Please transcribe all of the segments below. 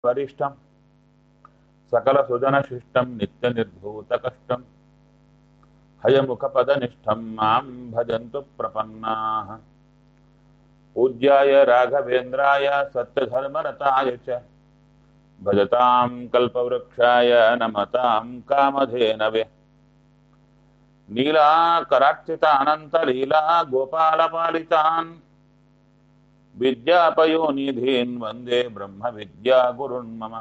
वरिष्ठम् सकलसुजनशिष्टं नित्यनिर्धूतकष्टं हयमुखपदनिष्ठं मां भजन्तु प्रपन्नाः पूज्याय राघवेन्द्राय सत्यधर्मरताय च भजतां कल्पवृक्षाय नमतां कामधेनवे नीलाकरार्चितानन्तलीला गोपालपालितान् विद्यापयोनिधीन् वन्दे ब्रह्मविद्यागुरुन् मम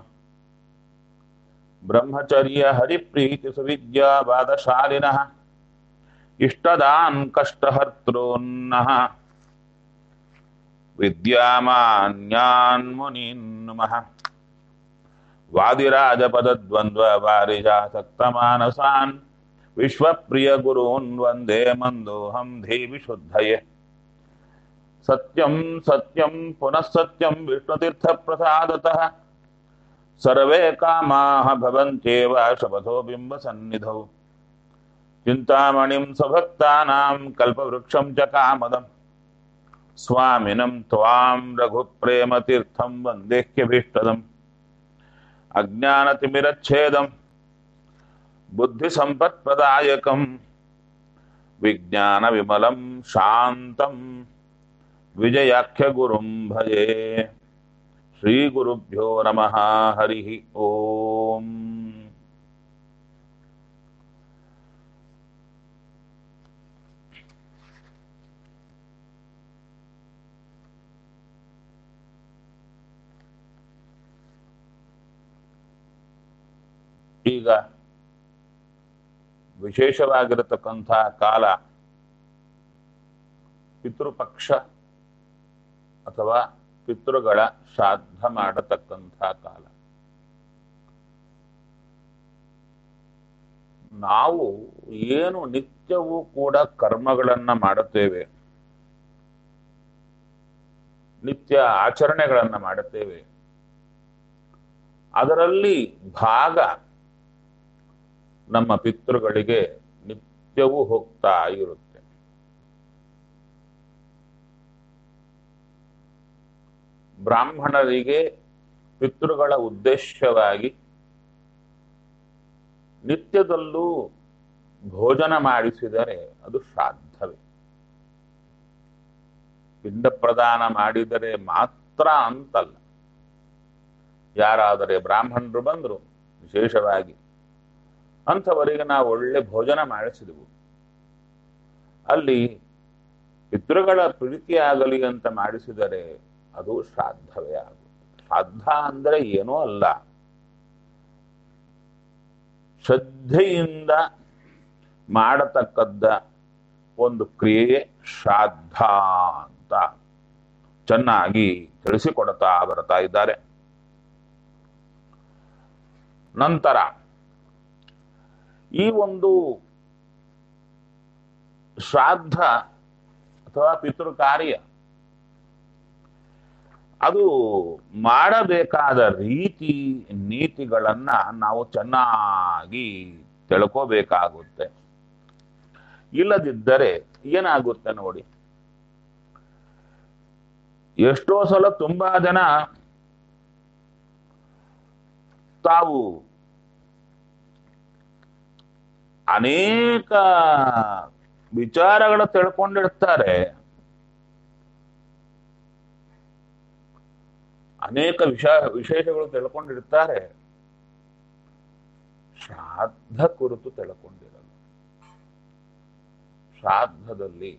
ब्रह्मचर्य हरिप्रीतिसुविद्यावादशालिनः इष्टदान् कष्टहर्तॄन्नः विद्यामान्यान् मुनीन् नुमः वादिराजपदद्वन्द्ववारिजासक्तमानसान् विश्वप्रियगुरून् वन्दे मन्दोऽहं धीविशुद्धये सत्यं सत्यं पुनः सत्यं विष्णुतीर्थप्रसादतः सर्वे कामाः भवन्त्येव शपथो बिम्बसन्निधौ चिन्तामणिं स्वभक्तानां कल्पवृक्षं च कामदम् स्वामिनं त्वां रघुप्रेमतीर्थं वन्देह्यभीष्टदम् अज्ञानतिमिरच्छेदं बुद्धिसम्पत्प्रदायकं विज्ञानविमलं शान्तं विजयाख्यगुरुं भजे श्रीगुरुभ्यो नमः हरिः ओम् ಈಗ ವಿಶೇಷವಾಗಿರತಕ್ಕಂಥ ಕಾಲ ಪಿತೃಪಕ್ಷ ಅಥವಾ ಪಿತೃಗಳ ಶ್ರಾದ್ದ ಮಾಡತಕ್ಕಂಥ ಕಾಲ ನಾವು ಏನು ನಿತ್ಯವೂ ಕೂಡ ಕರ್ಮಗಳನ್ನ ಮಾಡುತ್ತೇವೆ ನಿತ್ಯ ಆಚರಣೆಗಳನ್ನ ಮಾಡುತ್ತೇವೆ ಅದರಲ್ಲಿ ಭಾಗ ನಮ್ಮ ಪಿತೃಗಳಿಗೆ ನಿತ್ಯವೂ ಹೋಗ್ತಾ ಇರುತ್ತೆ ಬ್ರಾಹ್ಮಣರಿಗೆ ಪಿತೃಗಳ ಉದ್ದೇಶವಾಗಿ ನಿತ್ಯದಲ್ಲೂ ಭೋಜನ ಮಾಡಿಸಿದರೆ ಅದು ಶ್ರಾದ್ದವೇ ಪಿಂಡ ಪ್ರದಾನ ಮಾಡಿದರೆ ಮಾತ್ರ ಅಂತಲ್ಲ ಯಾರಾದರೆ ಬ್ರಾಹ್ಮಣರು ಬಂದರು ವಿಶೇಷವಾಗಿ ಅಂಥವರಿಗೆ ನಾವು ಒಳ್ಳೆ ಭೋಜನ ಮಾಡಿಸಿದೆವು ಅಲ್ಲಿ ಪಿತೃಗಳ ಪ್ರೀತಿಯಾಗಲಿ ಅಂತ ಮಾಡಿಸಿದರೆ ಅದು ಶ್ರಾದ್ದವೇ ಆಗುತ್ತೆ ಶ್ರಾದ್ದ ಅಂದ್ರೆ ಏನೂ ಅಲ್ಲ ಶ್ರದ್ಧೆಯಿಂದ ಮಾಡತಕ್ಕದ್ದ ಒಂದು ಕ್ರಿಯೆ ಶ್ರಾದ್ದ ಅಂತ ಚೆನ್ನಾಗಿ ತಿಳಿಸಿಕೊಡ್ತಾ ಬರ್ತಾ ಇದ್ದಾರೆ ನಂತರ ಈ ಒಂದು ಶ್ರಾದ್ದ ಅಥವಾ ಪಿತೃ ಕಾರ್ಯ ಅದು ಮಾಡಬೇಕಾದ ರೀತಿ ನೀತಿಗಳನ್ನ ನಾವು ಚೆನ್ನಾಗಿ ತಿಳ್ಕೋಬೇಕಾಗುತ್ತೆ ಇಲ್ಲದಿದ್ದರೆ ಏನಾಗುತ್ತೆ ನೋಡಿ ಎಷ್ಟೋ ಸಲ ತುಂಬಾ ಜನ ತಾವು ಅನೇಕ ವಿಚಾರಗಳ ತಿಳ್ಕೊಂಡಿರ್ತಾರೆ ಅನೇಕ ವಿಷ ವಿಶೇಷಗಳು ತಿಳ್ಕೊಂಡಿರ್ತಾರೆ ಶ್ರಾದ್ದ ಕುರಿತು ತಿಳ್ಕೊಂಡಿರಲ್ಲ ಶ್ರಾದ್ದದಲ್ಲಿ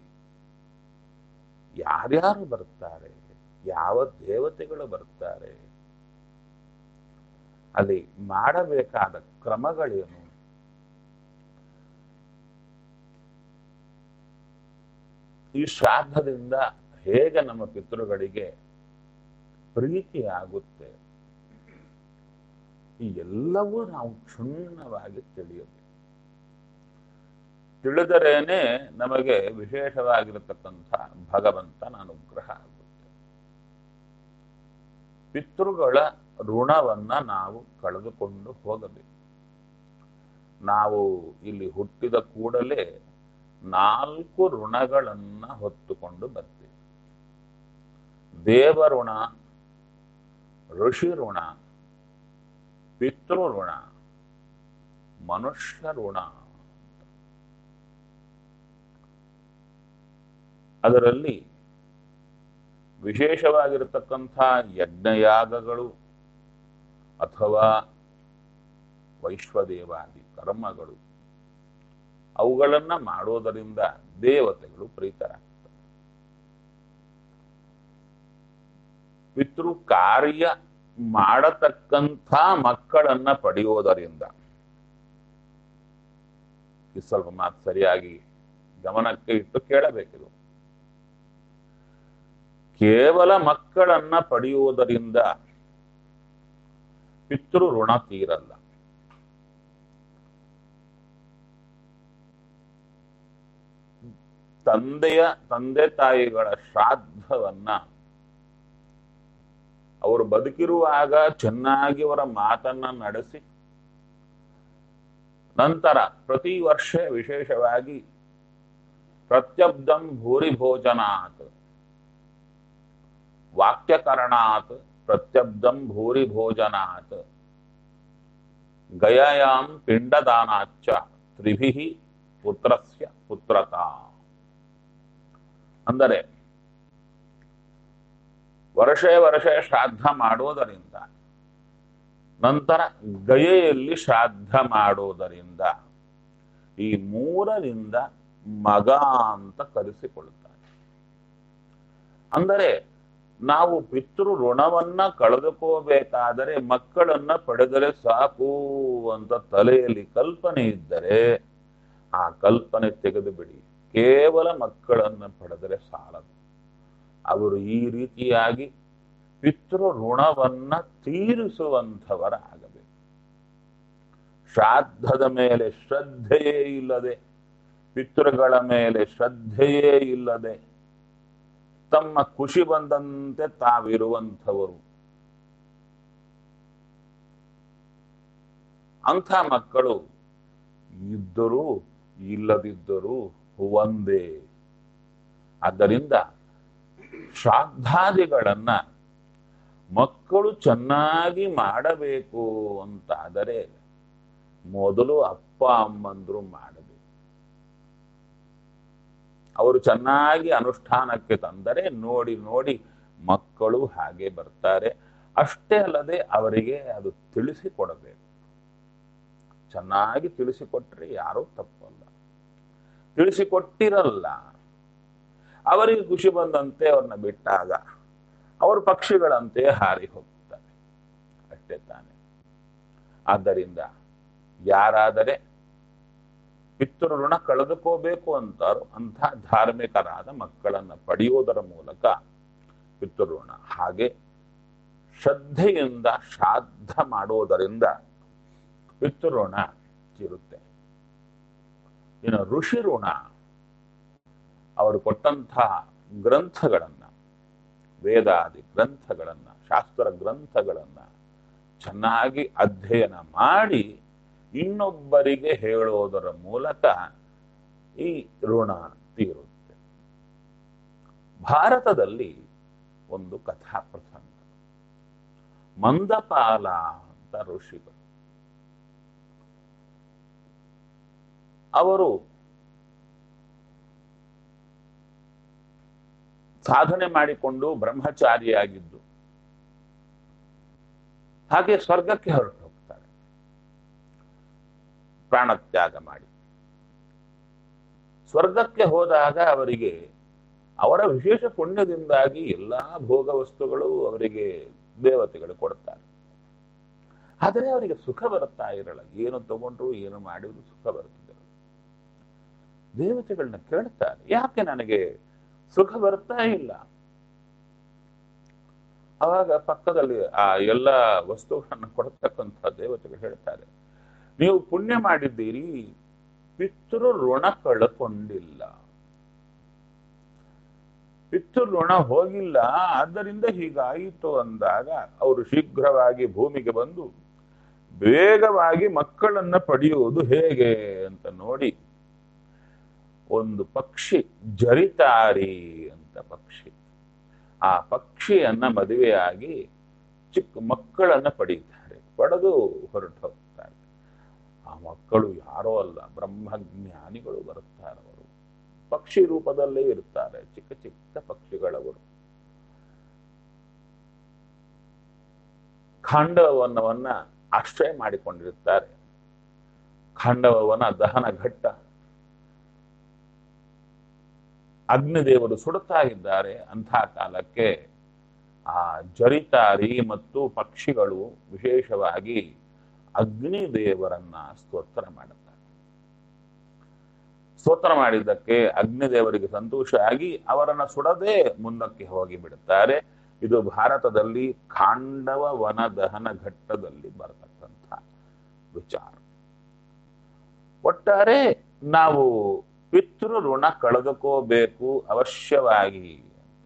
ಯಾರ್ಯಾರು ಬರ್ತಾರೆ ಯಾವ ದೇವತೆಗಳು ಬರ್ತಾರೆ ಅಲ್ಲಿ ಮಾಡಬೇಕಾದ ಕ್ರಮಗಳೇನು ಈ ಶ್ರಾದ್ದದಿಂದ ಹೇಗೆ ನಮ್ಮ ಪಿತೃಗಳಿಗೆ ಪ್ರೀತಿ ಆಗುತ್ತೆ ಈ ಎಲ್ಲವೂ ನಾವು ಕ್ಷುಣ್ಣವಾಗಿ ತಿಳಿಯಬೇಕು ತಿಳಿದರೇನೆ ನಮಗೆ ವಿಶೇಷವಾಗಿರತಕ್ಕಂಥ ಭಗವಂತನ ಅನುಗ್ರಹ ಆಗುತ್ತೆ ಪಿತೃಗಳ ಋಣವನ್ನ ನಾವು ಕಳೆದುಕೊಂಡು ಹೋಗಬೇಕು ನಾವು ಇಲ್ಲಿ ಹುಟ್ಟಿದ ಕೂಡಲೇ ನಾಲ್ಕು ಋಣಗಳನ್ನ ಹೊತ್ತುಕೊಂಡು ಬರ್ತೀವಿ ದೇವಋಣ ಋಷಿ ಋಣ ಪಿತೃ ಋಣ ಮನುಷ್ಯ ಋಣ ಅದರಲ್ಲಿ ವಿಶೇಷವಾಗಿರತಕ್ಕಂಥ ಯಜ್ಞಯಾಗಗಳು ಅಥವಾ ವೈಶ್ವದೇವಾದಿ ಕರ್ಮಗಳು ಅವುಗಳನ್ನ ಮಾಡೋದರಿಂದ ದೇವತೆಗಳು ಪ್ರೀತರಾಗ್ತಾರೆ ಪಿತೃ ಕಾರ್ಯ ಮಾಡತಕ್ಕಂಥ ಮಕ್ಕಳನ್ನ ಪಡೆಯೋದರಿಂದ ಇದು ಸ್ವಲ್ಪ ಮಾತು ಸರಿಯಾಗಿ ಗಮನಕ್ಕೆ ಇಟ್ಟು ಕೇಳಬೇಕಿದು ಕೇವಲ ಮಕ್ಕಳನ್ನ ಪಡೆಯುವುದರಿಂದ ಪಿತೃ ಋಣ ತೀರಲ್ಲ ತಂದೆಯ ತಂದೆ ತಾಯಿಗಳ ಶ್ರಾದ್ದವನ್ನ ಅವರು ಬದುಕಿರುವಾಗ ಚೆನ್ನಾಗಿ ಅವರ ಮಾತನ್ನ ನಡೆಸಿ ನಂತರ ಪ್ರತಿ ವರ್ಷ ವಿಶೇಷವಾಗಿ ಪ್ರತ್ಯಬ್ಧಂ ಭೂರಿ ಭೋಜನಾತ್ ವಾಕ್ಯಕರಣಾತ್ ಪ್ರತ್ಯಬ್ಧಂ ಭೂರಿ ಭೋಜನಾತ್ ಗಯಾಯಾಂ ಪಿಂಡದಾನಾಚ್ಚ ತ್ರಿಭಿ ಪುತ್ರಸ್ಯ ಪುತ್ರತಾ ಅಂದರೆ ವರ್ಷೇ ವರ್ಷ ಶ್ರಾದ್ದ ಮಾಡೋದರಿಂದ ನಂತರ ಗಯೆಯಲ್ಲಿ ಶ್ರಾದ್ದ ಮಾಡೋದರಿಂದ ಈ ಮೂರರಿಂದ ಮಗ ಅಂತ ಕರೆಸಿಕೊಳ್ಳುತ್ತಾರೆ ಅಂದರೆ ನಾವು ಪಿತೃ ಋಣವನ್ನ ಕಳೆದುಕೋಬೇಕಾದರೆ ಮಕ್ಕಳನ್ನ ಪಡೆದರೆ ಸಾಕು ಅಂತ ತಲೆಯಲ್ಲಿ ಕಲ್ಪನೆ ಇದ್ದರೆ ಆ ಕಲ್ಪನೆ ತೆಗೆದು ಬಿಡಿ ಕೇವಲ ಮಕ್ಕಳನ್ನ ಪಡೆದರೆ ಸಾಲದು ಅವರು ಈ ರೀತಿಯಾಗಿ ಪಿತೃ ಋಣವನ್ನ ತೀರಿಸುವಂಥವರಾಗಬೇಕು ಶ್ರಾದ್ದದ ಮೇಲೆ ಶ್ರದ್ಧೆಯೇ ಇಲ್ಲದೆ ಪಿತೃಗಳ ಮೇಲೆ ಶ್ರದ್ಧೆಯೇ ಇಲ್ಲದೆ ತಮ್ಮ ಖುಷಿ ಬಂದಂತೆ ತಾವಿರುವಂಥವರು ಅಂಥ ಮಕ್ಕಳು ಇದ್ದರೂ ಇಲ್ಲದಿದ್ದರೂ ಒಂದೇ ಆದ್ದರಿಂದ ಶ್ರಾದ್ದಾದಿಗಳನ್ನ ಮಕ್ಕಳು ಚೆನ್ನಾಗಿ ಮಾಡಬೇಕು ಅಂತಾದರೆ ಮೊದಲು ಅಪ್ಪ ಅಮ್ಮಂದ್ರು ಮಾಡಬೇಕು ಅವರು ಚೆನ್ನಾಗಿ ಅನುಷ್ಠಾನಕ್ಕೆ ತಂದರೆ ನೋಡಿ ನೋಡಿ ಮಕ್ಕಳು ಹಾಗೆ ಬರ್ತಾರೆ ಅಷ್ಟೇ ಅಲ್ಲದೆ ಅವರಿಗೆ ಅದು ತಿಳಿಸಿಕೊಡಬೇಕು ಚೆನ್ನಾಗಿ ತಿಳಿಸಿಕೊಟ್ರೆ ಯಾರೂ ತಪ್ಪಲ್ಲ ತಿಳಿಸಿಕೊಟ್ಟಿರಲ್ಲ ಅವರಿಗೆ ಖುಷಿ ಬಂದಂತೆ ಅವ್ರನ್ನ ಬಿಟ್ಟಾಗ ಅವರು ಪಕ್ಷಿಗಳಂತೆ ಹಾರಿ ಹೋಗ್ತಾರೆ ಅಷ್ಟೇ ತಾನೆ ಆದ್ದರಿಂದ ಯಾರಾದರೆ ಪಿತೃ ಋಣ ಕಳೆದುಕೋಬೇಕು ಅಂತಾರೋ ಅಂಥ ಧಾರ್ಮಿಕರಾದ ಮಕ್ಕಳನ್ನ ಪಡೆಯುವುದರ ಮೂಲಕ ಪಿತೃಋಣ ಹಾಗೆ ಶ್ರದ್ಧೆಯಿಂದ ಶ್ರಾದ್ದ ಮಾಡುವುದರಿಂದ ಪಿತೃಋಣ ಇರುತ್ತೆ ಇನ್ನು ಋಷಿ ಋಣ ಅವರು ಕೊಟ್ಟಂತಹ ಗ್ರಂಥಗಳನ್ನ ವೇದಾದಿ ಗ್ರಂಥಗಳನ್ನ ಶಾಸ್ತ್ರ ಗ್ರಂಥಗಳನ್ನ ಚೆನ್ನಾಗಿ ಅಧ್ಯಯನ ಮಾಡಿ ಇನ್ನೊಬ್ಬರಿಗೆ ಹೇಳೋದರ ಮೂಲಕ ಈ ಋಣ ತೀರುತ್ತೆ ಭಾರತದಲ್ಲಿ ಒಂದು ಕಥಾ ಪ್ರಸಂಗ ಮಂದಪಾಲ ಅಂತ ಋಷಿಗಳು ಅವರು ಸಾಧನೆ ಮಾಡಿಕೊಂಡು ಬ್ರಹ್ಮಚಾರಿಯಾಗಿದ್ದು ಹಾಗೆ ಸ್ವರ್ಗಕ್ಕೆ ಹೊರಟು ಹೋಗ್ತಾರೆ ಪ್ರಾಣತ್ಯಾಗ ಮಾಡಿ ಸ್ವರ್ಗಕ್ಕೆ ಹೋದಾಗ ಅವರಿಗೆ ಅವರ ವಿಶೇಷ ಪುಣ್ಯದಿಂದಾಗಿ ಎಲ್ಲಾ ಭೋಗ ವಸ್ತುಗಳು ಅವರಿಗೆ ದೇವತೆಗಳು ಕೊಡ್ತಾರೆ ಆದರೆ ಅವರಿಗೆ ಸುಖ ಬರುತ್ತಾ ಇರಲ್ಲ ಏನು ತಗೊಂಡ್ರು ಏನು ಮಾಡಿದ್ರು ಸುಖ ಬರುತ್ತಿದ್ದರು ದೇವತೆಗಳನ್ನ ಕೇಳ್ತಾರೆ ಯಾಕೆ ನನಗೆ ಸುಖ ಬರ್ತಾ ಇಲ್ಲ ಅವಾಗ ಪಕ್ಕದಲ್ಲಿ ಆ ಎಲ್ಲ ವಸ್ತುಗಳನ್ನು ಕೊಡತಕ್ಕಂಥ ದೇವತೆಗಳು ಹೇಳ್ತಾರೆ ನೀವು ಪುಣ್ಯ ಮಾಡಿದ್ದೀರಿ ಪಿತೃ ಋಣ ಕಳ್ಕೊಂಡಿಲ್ಲ ಪಿತೃ ಋಣ ಹೋಗಿಲ್ಲ ಆದ್ದರಿಂದ ಹೀಗಾಯಿತು ಅಂದಾಗ ಅವರು ಶೀಘ್ರವಾಗಿ ಭೂಮಿಗೆ ಬಂದು ಬೇಗವಾಗಿ ಮಕ್ಕಳನ್ನ ಪಡೆಯುವುದು ಹೇಗೆ ಅಂತ ನೋಡಿ ಒಂದು ಪಕ್ಷಿ ಜರಿತಾರಿ ಅಂತ ಪಕ್ಷಿ ಆ ಪಕ್ಷಿಯನ್ನ ಮದುವೆಯಾಗಿ ಚಿಕ್ಕ ಮಕ್ಕಳನ್ನ ಪಡೀತಾರೆ ಪಡೆದು ಹೊರಟು ಹೋಗ್ತಾರೆ ಆ ಮಕ್ಕಳು ಯಾರೋ ಅಲ್ಲ ಬ್ರಹ್ಮಜ್ಞಾನಿಗಳು ಬರುತ್ತಾರೆ ಅವರು ಪಕ್ಷಿ ರೂಪದಲ್ಲೇ ಇರ್ತಾರೆ ಚಿಕ್ಕ ಚಿಕ್ಕ ಪಕ್ಷಿಗಳವರು ಖಾಂಡವನವನ್ನ ಆಶ್ರಯ ಮಾಡಿಕೊಂಡಿರುತ್ತಾರೆ ಖಾಂಡವನ ದಹನ ಘಟ್ಟ ಅಗ್ನಿದೇವರು ಸುಡುತ್ತಾ ಇದ್ದಾರೆ ಅಂಥ ಕಾಲಕ್ಕೆ ಆ ಜರಿತಾರಿ ಮತ್ತು ಪಕ್ಷಿಗಳು ವಿಶೇಷವಾಗಿ ಅಗ್ನಿದೇವರನ್ನ ಸ್ತೋತ್ರ ಮಾಡುತ್ತಾರೆ ಸ್ತೋತ್ರ ಮಾಡಿದ್ದಕ್ಕೆ ಅಗ್ನಿದೇವರಿಗೆ ಸಂತೋಷ ಆಗಿ ಅವರನ್ನ ಸುಡದೆ ಮುಂದಕ್ಕೆ ಹೋಗಿ ಬಿಡುತ್ತಾರೆ ಇದು ಭಾರತದಲ್ಲಿ ಖಾಂಡವ ವನ ದಹನ ಘಟ್ಟದಲ್ಲಿ ಬರತಕ್ಕಂಥ ವಿಚಾರ ಒಟ್ಟಾರೆ ನಾವು ಪಿತೃ ಋಣ ಕಳೆದುಕೋಬೇಕು ಅವಶ್ಯವಾಗಿ ಅಂತ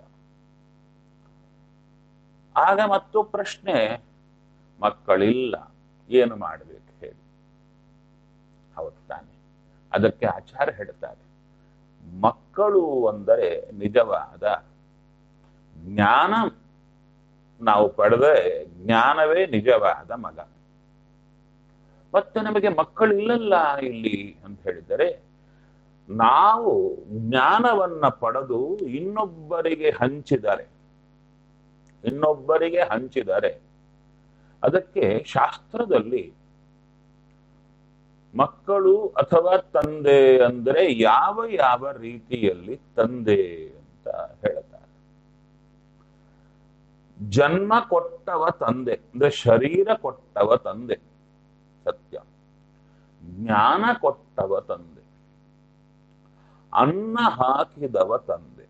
ಆಗ ಮತ್ತು ಪ್ರಶ್ನೆ ಮಕ್ಕಳಿಲ್ಲ ಏನು ಮಾಡಬೇಕು ಹೇಳಿ ಹೌದು ತಾನೆ ಅದಕ್ಕೆ ಆಚಾರ್ಯ ಹೇಳ್ತಾರೆ ಮಕ್ಕಳು ಅಂದರೆ ನಿಜವಾದ ಜ್ಞಾನ ನಾವು ಪಡೆದರೆ ಜ್ಞಾನವೇ ನಿಜವಾದ ಮಗ ಮತ್ತೆ ನಮಗೆ ಮಕ್ಕಳಿಲ್ಲಲ್ಲ ಇಲ್ಲಿ ಅಂತ ಹೇಳಿದರೆ ನಾವು ಜ್ಞಾನವನ್ನ ಪಡೆದು ಇನ್ನೊಬ್ಬರಿಗೆ ಹಂಚಿದರೆ ಇನ್ನೊಬ್ಬರಿಗೆ ಹಂಚಿದರೆ ಅದಕ್ಕೆ ಶಾಸ್ತ್ರದಲ್ಲಿ ಮಕ್ಕಳು ಅಥವಾ ತಂದೆ ಅಂದರೆ ಯಾವ ಯಾವ ರೀತಿಯಲ್ಲಿ ತಂದೆ ಅಂತ ಹೇಳ್ತಾರೆ ಜನ್ಮ ಕೊಟ್ಟವ ತಂದೆ ಅಂದ್ರೆ ಶರೀರ ಕೊಟ್ಟವ ತಂದೆ ಸತ್ಯ ಜ್ಞಾನ ಕೊಟ್ಟವ ತಂದೆ ಅನ್ನ ಹಾಕಿದವ ತಂದೆ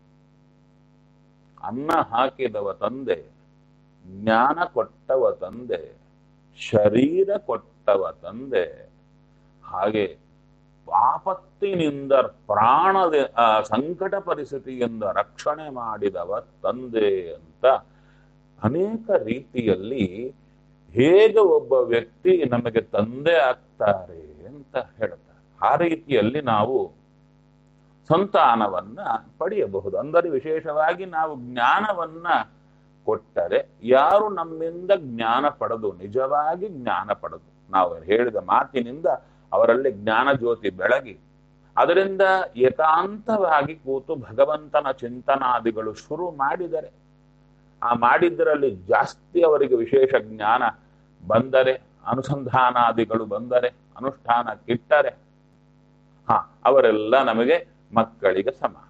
ಅನ್ನ ಹಾಕಿದವ ತಂದೆ ಜ್ಞಾನ ಕೊಟ್ಟವ ತಂದೆ ಶರೀರ ಕೊಟ್ಟವ ತಂದೆ ಹಾಗೆ ಆಪತ್ತಿನಿಂದ ಪ್ರಾಣದ ಆ, ಸಂಕಟ ಪರಿಸ್ಥಿತಿಯಿಂದ ರಕ್ಷಣೆ ಮಾಡಿದವ ತಂದೆ ಅಂತ ಅನೇಕ ರೀತಿಯಲ್ಲಿ ಹೇಗೆ ಒಬ್ಬ ವ್ಯಕ್ತಿ ನಮಗೆ ತಂದೆ ಆಗ್ತಾರೆ ಅಂತ ಹೇಳ್ತಾರೆ ಆ ರೀತಿಯಲ್ಲಿ ನಾವು ಸಂತಾನವನ್ನ ಪಡೆಯಬಹುದು ಅಂದರೆ ವಿಶೇಷವಾಗಿ ನಾವು ಜ್ಞಾನವನ್ನ ಕೊಟ್ಟರೆ ಯಾರು ನಮ್ಮಿಂದ ಜ್ಞಾನ ಪಡೆದು ನಿಜವಾಗಿ ಜ್ಞಾನ ಪಡೆದು ನಾವು ಹೇಳಿದ ಮಾತಿನಿಂದ ಅವರಲ್ಲಿ ಜ್ಞಾನ ಜ್ಯೋತಿ ಬೆಳಗಿ ಅದರಿಂದ ಏಕಾಂತವಾಗಿ ಕೂತು ಭಗವಂತನ ಚಿಂತನಾದಿಗಳು ಶುರು ಮಾಡಿದರೆ ಆ ಮಾಡಿದ್ದರಲ್ಲಿ ಜಾಸ್ತಿ ಅವರಿಗೆ ವಿಶೇಷ ಜ್ಞಾನ ಬಂದರೆ ಅನುಸಂಧಾನಾದಿಗಳು ಬಂದರೆ ಅನುಷ್ಠಾನಕ್ಕಿಟ್ಟರೆ ಹಾ ಅವರೆಲ್ಲ ನಮಗೆ ಮಕ್ಕಳಿಗೆ ಸಮಾನ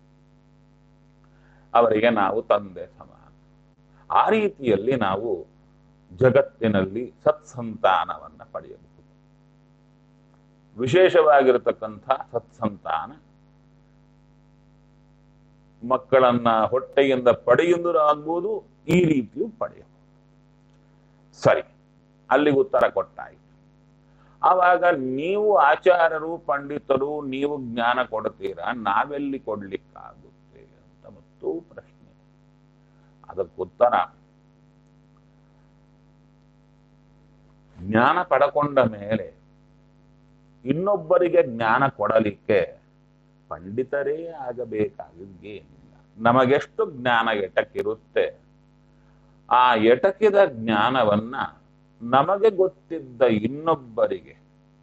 ಅವರಿಗೆ ನಾವು ತಂದೆ ಸಮಾನ ಆ ರೀತಿಯಲ್ಲಿ ನಾವು ಜಗತ್ತಿನಲ್ಲಿ ಸತ್ಸಂತಾನವನ್ನ ಪಡೆಯಬಹುದು ವಿಶೇಷವಾಗಿರತಕ್ಕಂಥ ಸತ್ಸಂತಾನ ಮಕ್ಕಳನ್ನ ಹೊಟ್ಟೆಯಿಂದ ಪಡೆಯುವುದಾಗ್ಬೋದು ಈ ರೀತಿಯೂ ಪಡೆಯಬಹುದು ಸರಿ ಅಲ್ಲಿಗೆ ಉತ್ತರ ಕೊಟ್ಟಾಯಿತು ಆವಾಗ ನೀವು ಆಚಾರ್ಯರು ಪಂಡಿತರು ನೀವು ಜ್ಞಾನ ಕೊಡ್ತೀರಾ ನಾವೆಲ್ಲಿ ಕೊಡ್ಲಿಕ್ಕಾಗುತ್ತೆ ಅಂತ ಮತ್ತು ಪ್ರಶ್ನೆ ಅದಕ್ಕುತ್ತರ ಜ್ಞಾನ ಪಡಕೊಂಡ ಮೇಲೆ ಇನ್ನೊಬ್ಬರಿಗೆ ಜ್ಞಾನ ಕೊಡಲಿಕ್ಕೆ ಪಂಡಿತರೇ ಆಗಬೇಕಾಗಿದ್ದೇನಿಲ್ಲ ನಮಗೆಷ್ಟು ಜ್ಞಾನ ಎಟಕಿರುತ್ತೆ ಆ ಎಟಕಿದ ಜ್ಞಾನವನ್ನ ನಮಗೆ ಗೊತ್ತಿದ್ದ ಇನ್ನೊಬ್ಬರಿಗೆ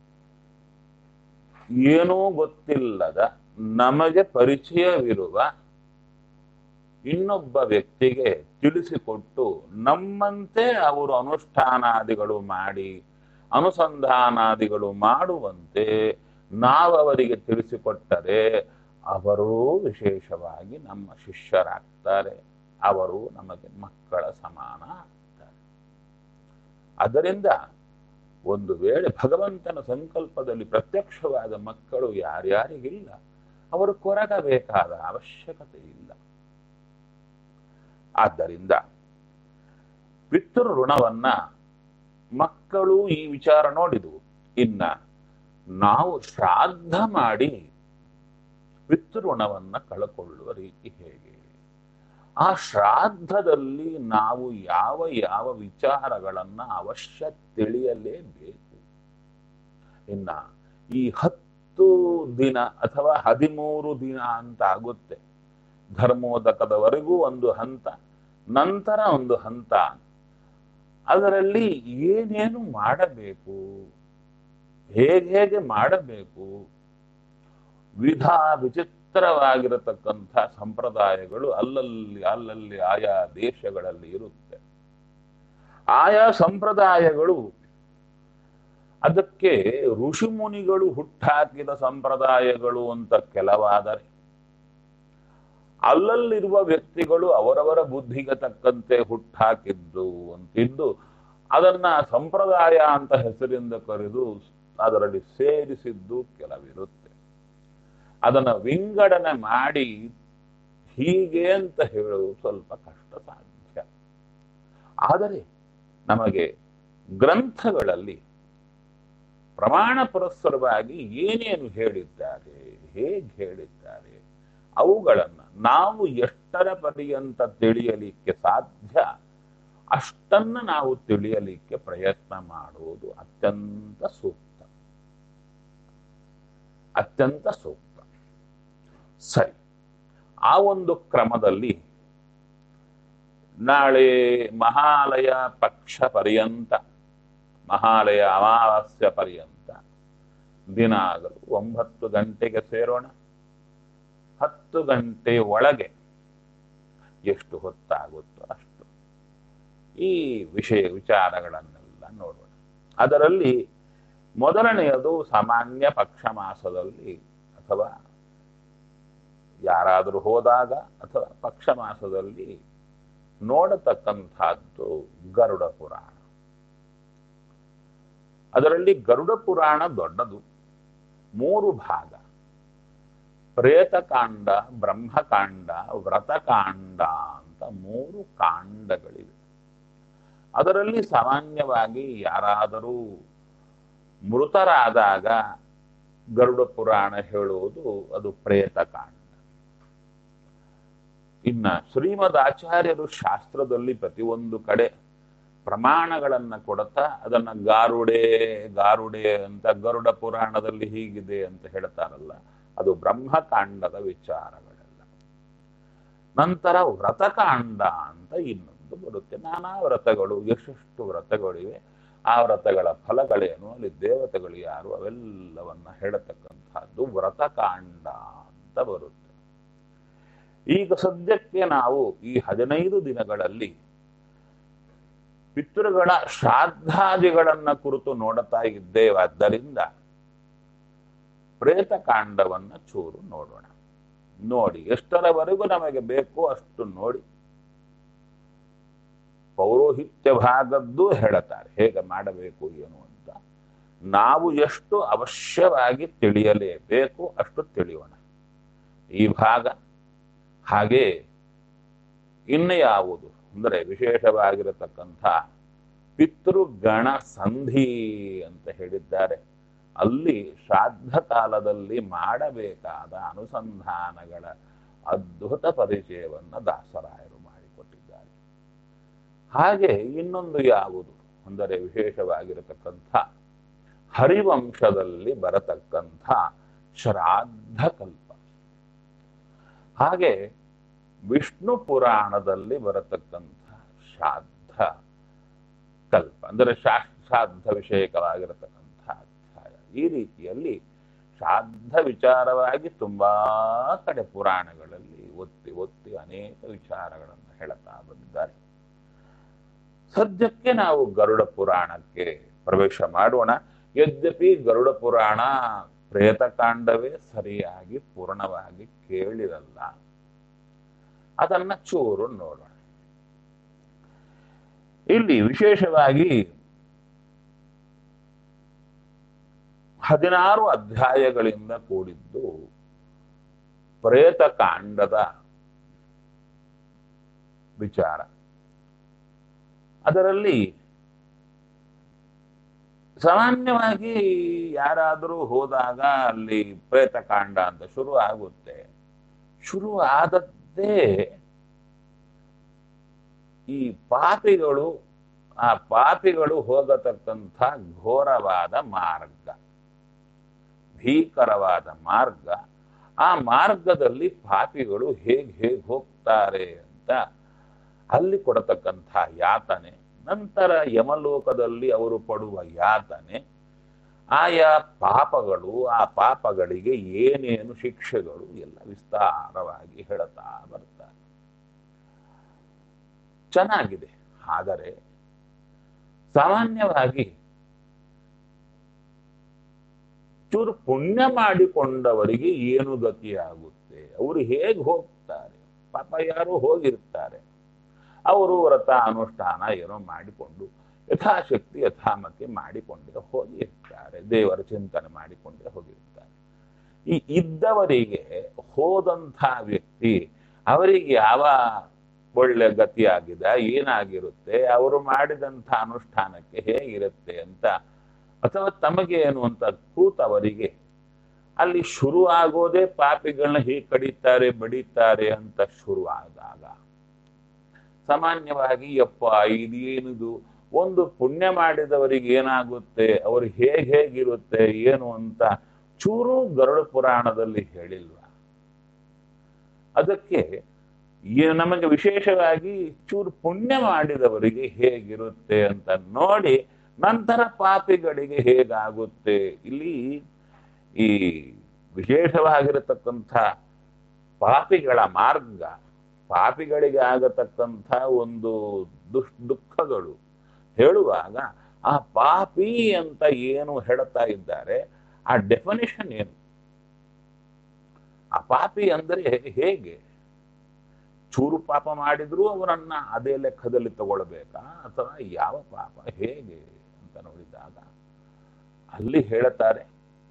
ಏನೂ ಗೊತ್ತಿಲ್ಲದ ನಮಗೆ ಪರಿಚಯವಿರುವ ಇನ್ನೊಬ್ಬ ವ್ಯಕ್ತಿಗೆ ತಿಳಿಸಿಕೊಟ್ಟು ನಮ್ಮಂತೆ ಅವರು ಅನುಷ್ಠಾನಾದಿಗಳು ಮಾಡಿ ಅನುಸಂಧಾನಾದಿಗಳು ಮಾಡುವಂತೆ ನಾವು ಅವರಿಗೆ ತಿಳಿಸಿಕೊಟ್ಟರೆ ಅವರೂ ವಿಶೇಷವಾಗಿ ನಮ್ಮ ಶಿಷ್ಯರಾಗ್ತಾರೆ ಅವರು ನಮಗೆ ಮಕ್ಕಳ ಸಮಾನ ಆಗ್ತಾರೆ ಅದರಿಂದ ಒಂದು ವೇಳೆ ಭಗವಂತನ ಸಂಕಲ್ಪದಲ್ಲಿ ಪ್ರತ್ಯಕ್ಷವಾದ ಮಕ್ಕಳು ಯಾರ್ಯಾರಿಗಿಲ್ಲ ಅವರು ಕೊರಗಬೇಕಾದ ಅವಶ್ಯಕತೆ ಇಲ್ಲ ಆದ್ದರಿಂದ ಪಿತೃ ಋಣವನ್ನ ಮಕ್ಕಳು ಈ ವಿಚಾರ ನೋಡಿದವು ಇನ್ನ ನಾವು ಶ್ರಾದ್ದ ಮಾಡಿ ಪಿತೃಋಣವನ್ನ ಕಳಕೊಳ್ಳುವ ರೀತಿ ಹೇಗೆ ಆ ಶ್ರಾದ್ದದಲ್ಲಿ ನಾವು ಯಾವ ಯಾವ ವಿಚಾರಗಳನ್ನ ಅವಶ್ಯ ತಿಳಿಯಲೇಬೇಕು ಇನ್ನ ಈ ಹತ್ತು ದಿನ ಅಥವಾ ಹದಿಮೂರು ದಿನ ಅಂತ ಆಗುತ್ತೆ ಧರ್ಮೋದಕದವರೆಗೂ ಒಂದು ಹಂತ ನಂತರ ಒಂದು ಹಂತ ಅದರಲ್ಲಿ ಏನೇನು ಮಾಡಬೇಕು ಹೇಗೆ ಹೇಗೆ ಮಾಡಬೇಕು ವಿಧ ವಿಚಿತ್ರವಾಗಿರತಕ್ಕಂಥ ಸಂಪ್ರದಾಯಗಳು ಅಲ್ಲಲ್ಲಿ ಅಲ್ಲಲ್ಲಿ ಆಯಾ ದೇಶಗಳಲ್ಲಿ ಇರುತ್ತೆ ಆಯಾ ಸಂಪ್ರದಾಯಗಳು ಅದಕ್ಕೆ ಋಷಿಮುನಿಗಳು ಹುಟ್ಟಾಕಿದ ಸಂಪ್ರದಾಯಗಳು ಅಂತ ಕೆಲವಾದರೆ ಅಲ್ಲಲ್ಲಿರುವ ವ್ಯಕ್ತಿಗಳು ಅವರವರ ಬುದ್ಧಿಗೆ ತಕ್ಕಂತೆ ಹುಟ್ಟಾಕಿದ್ದು ಅಂತಿದ್ದು ಅದನ್ನ ಸಂಪ್ರದಾಯ ಅಂತ ಹೆಸರಿಂದ ಕರೆದು ಅದರಲ್ಲಿ ಸೇರಿಸಿದ್ದು ಕೆಲವಿರುತ್ತೆ ಅದನ್ನ ವಿಂಗಡಣೆ ಮಾಡಿ ಹೀಗೆ ಅಂತ ಹೇಳುವುದು ಸ್ವಲ್ಪ ಕಷ್ಟ ಸಾಧ್ಯ ಆದರೆ ನಮಗೆ ಗ್ರಂಥಗಳಲ್ಲಿ ಪ್ರಮಾಣ ಪುರಸ್ಸರವಾಗಿ ಏನೇನು ಹೇಳಿದ್ದಾರೆ ಹೇಗೆ ಹೇಳಿದ್ದಾರೆ ಅವುಗಳನ್ನು ನಾವು ಎಷ್ಟರ ಪರ್ಯಂತ ತಿಳಿಯಲಿಕ್ಕೆ ಸಾಧ್ಯ ಅಷ್ಟನ್ನ ನಾವು ತಿಳಿಯಲಿಕ್ಕೆ ಪ್ರಯತ್ನ ಮಾಡುವುದು ಅತ್ಯಂತ ಸೂಕ್ತ ಅತ್ಯಂತ ಸೂಕ್ತ ಸರಿ ಆ ಒಂದು ಕ್ರಮದಲ್ಲಿ ನಾಳೆ ಮಹಾಲಯ ಪಕ್ಷ ಪರ್ಯಂತ ಮಹಾಲಯ ಅಮಾವಾಸ್ಯ ಪರ್ಯಂತ ದಿನ ಆಗಲು ಒಂಬತ್ತು ಗಂಟೆಗೆ ಸೇರೋಣ ಹತ್ತು ಗಂಟೆ ಒಳಗೆ ಎಷ್ಟು ಹೊತ್ತಾಗುತ್ತೋ ಅಷ್ಟು ಈ ವಿಷಯ ವಿಚಾರಗಳನ್ನೆಲ್ಲ ನೋಡೋಣ ಅದರಲ್ಲಿ ಮೊದಲನೆಯದು ಸಾಮಾನ್ಯ ಪಕ್ಷ ಮಾಸದಲ್ಲಿ ಅಥವಾ ಯಾರಾದರೂ ಹೋದಾಗ ಅಥವಾ ಪಕ್ಷ ಮಾಸದಲ್ಲಿ ನೋಡತಕ್ಕಂಥದ್ದು ಗರುಡ ಪುರಾಣ ಅದರಲ್ಲಿ ಗರುಡ ಪುರಾಣ ದೊಡ್ಡದು ಮೂರು ಭಾಗ ಪ್ರೇತಕಾಂಡ ಬ್ರಹ್ಮಕಾಂಡ ವ್ರತಕಾಂಡ ಅಂತ ಮೂರು ಕಾಂಡಗಳಿವೆ ಅದರಲ್ಲಿ ಸಾಮಾನ್ಯವಾಗಿ ಯಾರಾದರೂ ಮೃತರಾದಾಗ ಗರುಡ ಪುರಾಣ ಹೇಳುವುದು ಅದು ಪ್ರೇತಕಾಂಡ ಇನ್ನ ಶ್ರೀಮದ್ ಆಚಾರ್ಯರು ಶಾಸ್ತ್ರದಲ್ಲಿ ಪ್ರತಿಯೊಂದು ಕಡೆ ಪ್ರಮಾಣಗಳನ್ನ ಕೊಡುತ್ತಾ ಅದನ್ನ ಗಾರುಡೆ ಗಾರುಡೆ ಅಂತ ಗರುಡ ಪುರಾಣದಲ್ಲಿ ಹೀಗಿದೆ ಅಂತ ಹೇಳ್ತಾರಲ್ಲ ಅದು ಬ್ರಹ್ಮಕಾಂಡದ ವಿಚಾರಗಳೆಲ್ಲ ನಂತರ ವ್ರತಕಾಂಡ ಅಂತ ಇನ್ನೊಂದು ಬರುತ್ತೆ ನಾನಾ ವ್ರತಗಳು ಎಷ್ಟೆಷ್ಟು ವ್ರತಗಳಿವೆ ಆ ವ್ರತಗಳ ಫಲಗಳೇನು ಅಲ್ಲಿ ದೇವತೆಗಳು ಯಾರು ಅವೆಲ್ಲವನ್ನ ಹೇಳತಕ್ಕಂಥದ್ದು ವ್ರತಕಾಂಡ ಅಂತ ಬರುತ್ತೆ ಈಗ ಸದ್ಯಕ್ಕೆ ನಾವು ಈ ಹದಿನೈದು ದಿನಗಳಲ್ಲಿ ಪಿತೃಗಳ ಶ್ರಾದ್ದಾದಿಗಳನ್ನ ಕುರಿತು ನೋಡುತ್ತಾ ಇದ್ದೇವಾದ್ದರಿಂದ ಪ್ರೇತಕಾಂಡವನ್ನ ಚೂರು ನೋಡೋಣ ನೋಡಿ ಎಷ್ಟರವರೆಗೂ ನಮಗೆ ಬೇಕೋ ಅಷ್ಟು ನೋಡಿ ಪೌರೋಹಿತ್ಯ ಭಾಗದ್ದು ಹೇಳುತ್ತಾರೆ ಹೇಗೆ ಮಾಡಬೇಕು ಏನು ಅಂತ ನಾವು ಎಷ್ಟು ಅವಶ್ಯವಾಗಿ ತಿಳಿಯಲೇಬೇಕು ಅಷ್ಟು ತಿಳಿಯೋಣ ಈ ಭಾಗ ಹಾಗೆ ಇನ್ನು ಯಾವುದು ಅಂದರೆ ವಿಶೇಷವಾಗಿರತಕ್ಕಂಥ ಪಿತೃಗಣ ಸಂಧಿ ಅಂತ ಹೇಳಿದ್ದಾರೆ ಅಲ್ಲಿ ಶ್ರಾದ್ದ ಕಾಲದಲ್ಲಿ ಮಾಡಬೇಕಾದ ಅನುಸಂಧಾನಗಳ ಅದ್ಭುತ ಪರಿಚಯವನ್ನ ದಾಸರಾಯರು ಮಾಡಿಕೊಟ್ಟಿದ್ದಾರೆ ಹಾಗೆ ಇನ್ನೊಂದು ಯಾವುದು ಅಂದರೆ ವಿಶೇಷವಾಗಿರತಕ್ಕಂಥ ಹರಿವಂಶದಲ್ಲಿ ಬರತಕ್ಕಂಥ ಶ್ರಾದ್ದ ಕಲ್ಪ ಹಾಗೆ ವಿಷ್ಣು ಪುರಾಣದಲ್ಲಿ ಬರತಕ್ಕಂಥ ಶ್ರಾದ್ದ ಕಲ್ಪ ಅಂದರೆ ಶ್ರಾದ್ದ ವಿಷಯಕವಾಗಿರತಕ್ಕಂಥ ಅಧ್ಯಾಯ ಈ ರೀತಿಯಲ್ಲಿ ಶ್ರಾದ್ದ ವಿಚಾರವಾಗಿ ತುಂಬಾ ಕಡೆ ಪುರಾಣಗಳಲ್ಲಿ ಒತ್ತಿ ಒತ್ತಿ ಅನೇಕ ವಿಚಾರಗಳನ್ನು ಹೇಳುತ್ತಾ ಬಂದಿದ್ದಾರೆ ಸದ್ಯಕ್ಕೆ ನಾವು ಗರುಡ ಪುರಾಣಕ್ಕೆ ಪ್ರವೇಶ ಮಾಡೋಣ ಯದ್ಯಪಿ ಗರುಡ ಪುರಾಣ ಪ್ರೇತಕಾಂಡವೇ ಸರಿಯಾಗಿ ಪೂರ್ಣವಾಗಿ ಕೇಳಿರಲ್ಲ ಅದನ್ನ ಚೂರು ನೋಡೋಣ ಇಲ್ಲಿ ವಿಶೇಷವಾಗಿ ಹದಿನಾರು ಅಧ್ಯಾಯಗಳಿಂದ ಕೂಡಿದ್ದು ಪ್ರೇತಕಾಂಡದ ವಿಚಾರ ಅದರಲ್ಲಿ ಸಾಮಾನ್ಯವಾಗಿ ಯಾರಾದರೂ ಹೋದಾಗ ಅಲ್ಲಿ ಪ್ರೇತಕಾಂಡ ಅಂತ ಶುರು ಆಗುತ್ತೆ ಶುರು ಆದದ್ದೇ ಈ ಪಾಪಿಗಳು ಆ ಪಾಪಿಗಳು ಹೋಗತಕ್ಕಂಥ ಘೋರವಾದ ಮಾರ್ಗ ಭೀಕರವಾದ ಮಾರ್ಗ ಆ ಮಾರ್ಗದಲ್ಲಿ ಪಾಪಿಗಳು ಹೇಗೆ ಹೇಗೆ ಹೋಗ್ತಾರೆ ಅಂತ ಅಲ್ಲಿ ಕೊಡತಕ್ಕಂಥ ಯಾತನೆ ನಂತರ ಯಮಲೋಕದಲ್ಲಿ ಅವರು ಪಡುವ ಯಾತನೆ ಆಯಾ ಪಾಪಗಳು ಆ ಪಾಪಗಳಿಗೆ ಏನೇನು ಶಿಕ್ಷೆಗಳು ಎಲ್ಲ ವಿಸ್ತಾರವಾಗಿ ಹೇಳುತ್ತಾ ಬರ್ತಾರೆ ಚೆನ್ನಾಗಿದೆ ಆದರೆ ಸಾಮಾನ್ಯವಾಗಿ ಚೂರು ಪುಣ್ಯ ಮಾಡಿಕೊಂಡವರಿಗೆ ಏನು ಗತಿಯಾಗುತ್ತೆ ಅವರು ಹೇಗೆ ಹೋಗ್ತಾರೆ ಪಾಪ ಯಾರು ಹೋಗಿರ್ತಾರೆ ಅವರು ವ್ರತ ಅನುಷ್ಠಾನ ಏನೋ ಮಾಡಿಕೊಂಡು ಯಥಾಶಕ್ತಿ ಯಥಾಮತಿ ಮಾಡಿಕೊಂಡೇ ಹೋಗಿರ್ತಾರೆ ದೇವರ ಚಿಂತನೆ ಮಾಡಿಕೊಂಡೇ ಹೋಗಿರ್ತಾರೆ ಈ ಇದ್ದವರಿಗೆ ಹೋದಂಥ ವ್ಯಕ್ತಿ ಅವರಿಗೆ ಯಾವ ಒಳ್ಳೆ ಗತಿಯಾಗಿದೆ ಏನಾಗಿರುತ್ತೆ ಅವರು ಮಾಡಿದಂಥ ಅನುಷ್ಠಾನಕ್ಕೆ ಹೇಗಿರುತ್ತೆ ಅಂತ ಅಥವಾ ತಮಗೆ ಏನು ಅಂತ ಕೂತವರಿಗೆ ಅಲ್ಲಿ ಶುರು ಆಗೋದೇ ಪಾಪಿಗಳನ್ನ ಹೀಗೆ ಕಡಿತಾರೆ ಬಡಿತಾರೆ ಅಂತ ಶುರು ಆದಾಗ ಸಾಮಾನ್ಯವಾಗಿ ಯಪ್ಪ ಇದೇನಿದು ಒಂದು ಪುಣ್ಯ ಮಾಡಿದವರಿಗೆ ಏನಾಗುತ್ತೆ ಅವ್ರು ಹೇಗೆ ಹೇಗಿರುತ್ತೆ ಏನು ಅಂತ ಚೂರು ಗರುಡ ಪುರಾಣದಲ್ಲಿ ಹೇಳಿಲ್ವ ಅದಕ್ಕೆ ಈ- ನಮಗೆ ವಿಶೇಷವಾಗಿ ಚೂರು ಪುಣ್ಯ ಮಾಡಿದವರಿಗೆ ಹೇಗಿರುತ್ತೆ ಅಂತ ನೋಡಿ ನಂತರ ಪಾಪಿಗಳಿಗೆ ಹೇಗಾಗುತ್ತೆ ಇಲ್ಲಿ ಈ ವಿಶೇಷವಾಗಿರತಕ್ಕಂಥ ಪಾಪಿಗಳ ಮಾರ್ಗ ಪಾಪಿಗಳಿಗೆ ಆಗತಕ್ಕಂಥ ಒಂದು ದುಷ್ ದುಃಖಗಳು ಹೇಳುವಾಗ ಆ ಪಾಪಿ ಅಂತ ಏನು ಹೇಳ್ತಾ ಇದ್ದಾರೆ ಆ ಡೆಫಿನೇಷನ್ ಏನು ಆ ಪಾಪಿ ಅಂದ್ರೆ ಹೇಗೆ ಚೂರು ಪಾಪ ಮಾಡಿದ್ರು ಅವರನ್ನ ಅದೇ ಲೆಕ್ಕದಲ್ಲಿ ತಗೊಳ್ಬೇಕಾ ಅಥವಾ ಯಾವ ಪಾಪ ಹೇಗೆ ಅಂತ ನೋಡಿದಾಗ ಅಲ್ಲಿ ಹೇಳುತ್ತಾರೆ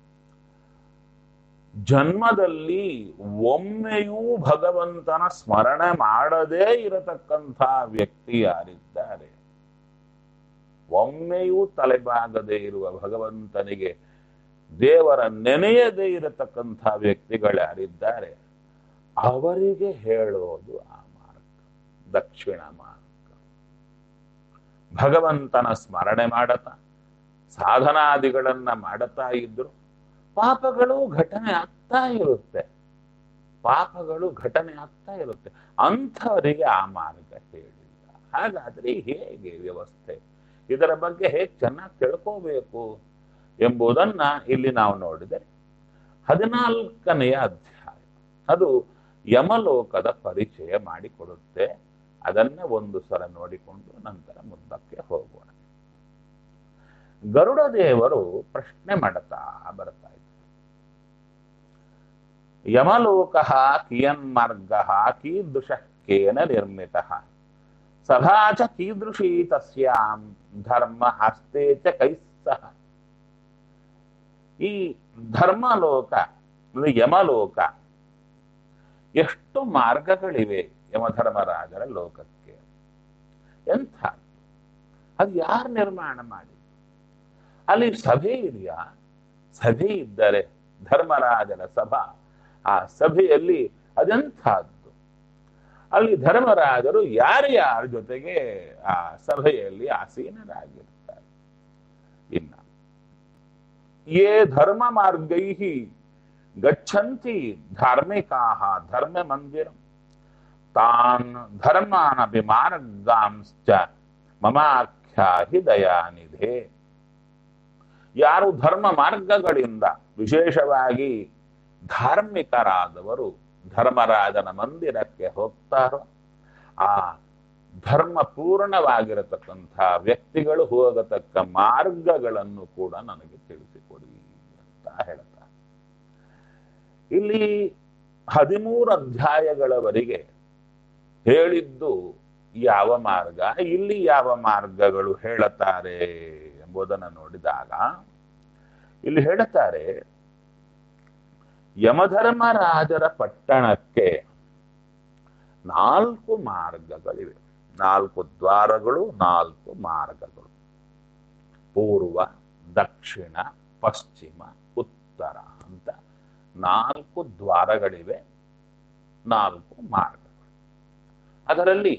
ಜನ್ಮದಲ್ಲಿ ಒಮ್ಮೆಯೂ ಭಗವಂತನ ಸ್ಮರಣೆ ಮಾಡದೇ ಇರತಕ್ಕಂಥ ವ್ಯಕ್ತಿ ಯಾರಿದ್ದಾರೆ ಒಮ್ಮೆಯೂ ತಲೆಬಾಗದೇ ಇರುವ ಭಗವಂತನಿಗೆ ದೇವರ ನೆನೆಯದೇ ಇರತಕ್ಕಂಥ ವ್ಯಕ್ತಿಗಳು ಯಾರಿದ್ದಾರೆ ಅವರಿಗೆ ಹೇಳೋದು ಆ ಮಾರ್ಗ ದಕ್ಷಿಣ ಮಾರ್ಗ ಭಗವಂತನ ಸ್ಮರಣೆ ಮಾಡತಾ ಸಾಧನಾದಿಗಳನ್ನ ಮಾಡುತ್ತಾ ಇದ್ರು ಪಾಪಗಳು ಘಟನೆ ಆಗ್ತಾ ಇರುತ್ತೆ ಪಾಪಗಳು ಘಟನೆ ಆಗ್ತಾ ಇರುತ್ತೆ ಅಂಥವರಿಗೆ ಆ ಮಾರ್ಗ ಹೇಳಿಲ್ಲ ಹಾಗಾದ್ರೆ ಹೇಗೆ ವ್ಯವಸ್ಥೆ ಇದರ ಬಗ್ಗೆ ಹೇಗೆ ಚೆನ್ನಾಗಿ ತಿಳ್ಕೋಬೇಕು ಎಂಬುದನ್ನ ಇಲ್ಲಿ ನಾವು ನೋಡಿದರೆ ಹದಿನಾಲ್ಕನೆಯ ಅಧ್ಯಾಯ ಅದು ಯಮಲೋಕದ ಪರಿಚಯ ಮಾಡಿಕೊಡುತ್ತೆ ಅದನ್ನೇ ಒಂದು ಸಲ ನೋಡಿಕೊಂಡು ನಂತರ ಮುಂದಕ್ಕೆ ಹೋಗೋಣ ಗರುಡ ದೇವರು ಪ್ರಶ್ನೆ ಮಾಡುತ್ತಾ ಬರ್ತಾ ಇದ್ರು ಯಮಲೋಕ ಕಿಯನ್ಮಾರ್ಗ ಕೀದೃಶ ಕೇನ ನಿರ್ಮಿತ ಸಭಾ ಚ ಕೀದೃಶೀ ತಸ್ಯಾಂ ಧರ್ಮ ಹಸ್ತೆ ಚ ಕೈಸ್ಸಹ ಈ ಧರ್ಮಲೋಕ ಅಂದ್ರೆ ಯಮಲೋಕ ಎಷ್ಟು ಮಾರ್ಗಗಳಿವೆ ಯಮಧರ್ಮರಾಜರ ಲೋಕಕ್ಕೆ ಎಂಥ ಅದು ಯಾರು ನಿರ್ಮಾಣ ಮಾಡಿ ಅಲ್ಲಿ ಸಭೆ ಇದೆಯಾ ಸಭೆ ಇದ್ದರೆ ಧರ್ಮರಾಜನ ಸಭಾ ಆ ಸಭೆಯಲ್ಲಿ ಅದೆಂಥದ್ದು ಅಲ್ಲಿ ಧರ್ಮರಾಜರು ಯಾರ್ಯಾರ ಜೊತೆಗೆ ಆ ಸಭೆಯಲ್ಲಿ ಆಸೀನರಾಗಿರ್ತಾರೆ ಇನ್ನ ಯೇ ಧರ್ಮ ಮಾರ್ಗೈ ಗಚ್ಚಂತಿ ಧಾರ್ಮಿಕಾ ಧರ್ಮ ಮಂದಿರ ತಾನ್ ಧರ್ಮಾನ್ ಅಭಿಮಾರ್ಗಾಂಶ್ಚ ಮಮಾಖ್ಯಾಹಿ ದಯಾನಿಧೆ ಯಾರು ಧರ್ಮ ಮಾರ್ಗಗಳಿಂದ ವಿಶೇಷವಾಗಿ ಧಾರ್ಮಿಕರಾದವರು ಧರ್ಮರಾಜನ ಮಂದಿರಕ್ಕೆ ಹೋಗ್ತಾರೋ ಆ ಧರ್ಮ ಪೂರ್ಣವಾಗಿರತಕ್ಕಂಥ ವ್ಯಕ್ತಿಗಳು ಹೋಗತಕ್ಕ ಮಾರ್ಗಗಳನ್ನು ಕೂಡ ನನಗೆ ತಿಳಿಸಿಕೊಡಿ ಅಂತ ಹೇಳ್ತಾರೆ ಇಲ್ಲಿ ಹದಿಮೂರು ಅಧ್ಯಾಯಗಳವರೆಗೆ ಹೇಳಿದ್ದು ಯಾವ ಮಾರ್ಗ ಇಲ್ಲಿ ಯಾವ ಮಾರ್ಗಗಳು ಹೇಳುತ್ತಾರೆ ಎಂಬುದನ್ನು ನೋಡಿದಾಗ ಇಲ್ಲಿ ಹೇಳುತ್ತಾರೆ ಯಮಧರ್ಮರಾಜರ ಪಟ್ಟಣಕ್ಕೆ ನಾಲ್ಕು ಮಾರ್ಗಗಳಿವೆ ನಾಲ್ಕು ದ್ವಾರಗಳು ನಾಲ್ಕು ಮಾರ್ಗಗಳು ಪೂರ್ವ ದಕ್ಷಿಣ ಪಶ್ಚಿಮ ಉತ್ತರ ಅಂತ ನಾಲ್ಕು ದ್ವಾರಗಳಿವೆ ನಾಲ್ಕು ಮಾರ್ಗಗಳು ಅದರಲ್ಲಿ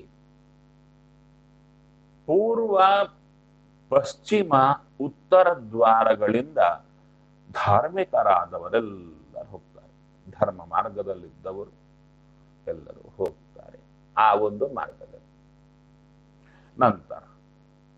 ಪೂರ್ವ ಪಶ್ಚಿಮ ಉತ್ತರ ದ್ವಾರಗಳಿಂದ ಧಾರ್ಮಿಕರಾದವರೆಲ್ಲರೂ ಹೋಗ್ತಾರೆ ಧರ್ಮ ಮಾರ್ಗದಲ್ಲಿದ್ದವರು ಎಲ್ಲರೂ ಹೋಗ್ತಾರೆ ಆ ಒಂದು ಮಾರ್ಗದಲ್ಲಿ ನಂತರ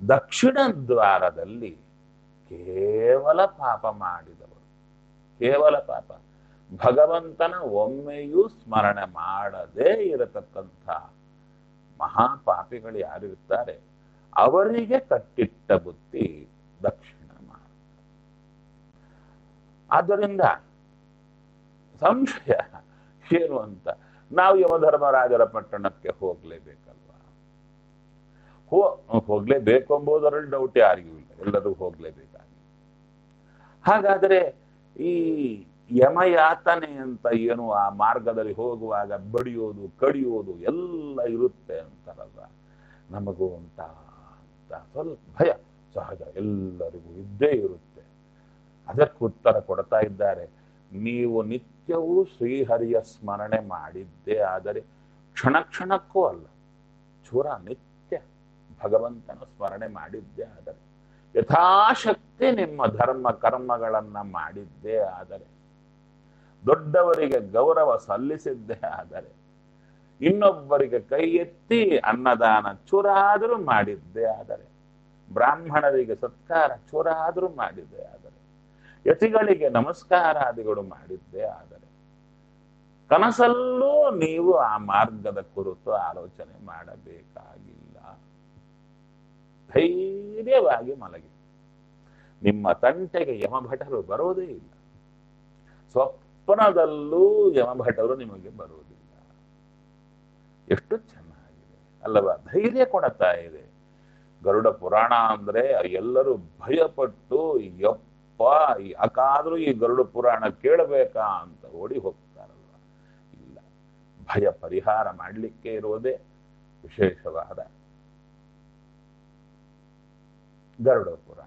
ದಕ್ಷಿಣ ದ್ವಾರದಲ್ಲಿ ಕೇವಲ ಪಾಪ ಮಾಡಿದವರು ಕೇವಲ ಪಾಪ ಭಗವಂತನ ಒಮ್ಮೆಯೂ ಸ್ಮರಣೆ ಮಾಡದೇ ಇರತಕ್ಕಂಥ ಮಹಾಪಾಪಿಗಳು ಯಾರಿರ್ತಾರೆ ಅವರಿಗೆ ಕಟ್ಟಿಟ್ಟ ಬುದ್ಧಿ ದಕ್ಷಿಣ ಮಾರ್ಗ ಆದ್ದರಿಂದ ಸಂಶಯ ಏನು ಅಂತ ನಾವು ಯಮಧರ್ಮರಾಜರ ಪಟ್ಟಣಕ್ಕೆ ಹೋಗ್ಲೇಬೇಕಲ್ವಾ ಹೋ ಹೋಗ್ಲೇಬೇಕು ಎಂಬುದರಲ್ಲಿ ಡೌಟ್ ಯಾರಿಗೂ ಇಲ್ಲ ಎಲ್ಲರೂ ಹೋಗ್ಲೇಬೇಕಾಗಿ ಹಾಗಾದರೆ ಈ ಯಮಯಾತನೆ ಅಂತ ಏನು ಆ ಮಾರ್ಗದಲ್ಲಿ ಹೋಗುವಾಗ ಬಡಿಯೋದು ಕಡಿಯೋದು ಎಲ್ಲ ಇರುತ್ತೆ ಅಂತಾರಲ್ಲ ನಮಗೂ ಅಂತ ಅಂತ ಸ್ವಲ್ಪ ಭಯ ಸಹಜ ಎಲ್ಲರಿಗೂ ಇದ್ದೇ ಇರುತ್ತೆ ಅದಕ್ಕೆ ಉತ್ತರ ಕೊಡ್ತಾ ಇದ್ದಾರೆ ನೀವು ನಿತ್ಯವೂ ಶ್ರೀಹರಿಯ ಸ್ಮರಣೆ ಮಾಡಿದ್ದೇ ಆದರೆ ಕ್ಷಣ ಕ್ಷಣಕ್ಕೂ ಅಲ್ಲ ಚೂರ ನಿತ್ಯ ಭಗವಂತನ ಸ್ಮರಣೆ ಮಾಡಿದ್ದೇ ಆದರೆ ಯಥಾಶಕ್ತಿ ನಿಮ್ಮ ಧರ್ಮ ಕರ್ಮಗಳನ್ನ ಮಾಡಿದ್ದೇ ಆದರೆ ದೊಡ್ಡವರಿಗೆ ಗೌರವ ಸಲ್ಲಿಸಿದ್ದೇ ಆದರೆ ಇನ್ನೊಬ್ಬರಿಗೆ ಕೈ ಎತ್ತಿ ಅನ್ನದಾನ ಚೂರಾದರೂ ಮಾಡಿದ್ದೇ ಆದರೆ ಬ್ರಾಹ್ಮಣರಿಗೆ ಸತ್ಕಾರ ಚೂರಾದರೂ ಮಾಡಿದ್ದೇ ಆದರೆ ಯತಿಗಳಿಗೆ ನಮಸ್ಕಾರಾದಿಗಳು ಮಾಡಿದ್ದೇ ಆದರೆ ಕನಸಲ್ಲೂ ನೀವು ಆ ಮಾರ್ಗದ ಕುರಿತು ಆಲೋಚನೆ ಮಾಡಬೇಕಾಗಿಲ್ಲ ಧೈರ್ಯವಾಗಿ ಮಲಗಿ ನಿಮ್ಮ ತಂಟೆಗೆ ಯಮಭಟರು ಬರೋದೇ ಇಲ್ಲ ಸ್ವಪ್ನದಲ್ಲೂ ಯಮಭಟರು ನಿಮಗೆ ಬರುವುದಿಲ್ಲ ಎಷ್ಟು ಚೆನ್ನಾಗಿದೆ ಅಲ್ಲವಾ ಧೈರ್ಯ ಕೊಡುತ್ತಾ ಇದೆ ಗರುಡ ಪುರಾಣ ಅಂದ್ರೆ ಎಲ್ಲರೂ ಭಯಪಟ್ಟು ಯಪ್ಪ ಯಾಕಾದ್ರೂ ಈ ಗರುಡ ಪುರಾಣ ಕೇಳಬೇಕಾ ಅಂತ ಓಡಿ ಹೋಗ್ತಾರಲ್ವ ಇಲ್ಲ ಭಯ ಪರಿಹಾರ ಮಾಡಲಿಕ್ಕೆ ಇರುವುದೇ ವಿಶೇಷವಾದ ಗರುಡ ಪುರಾಣ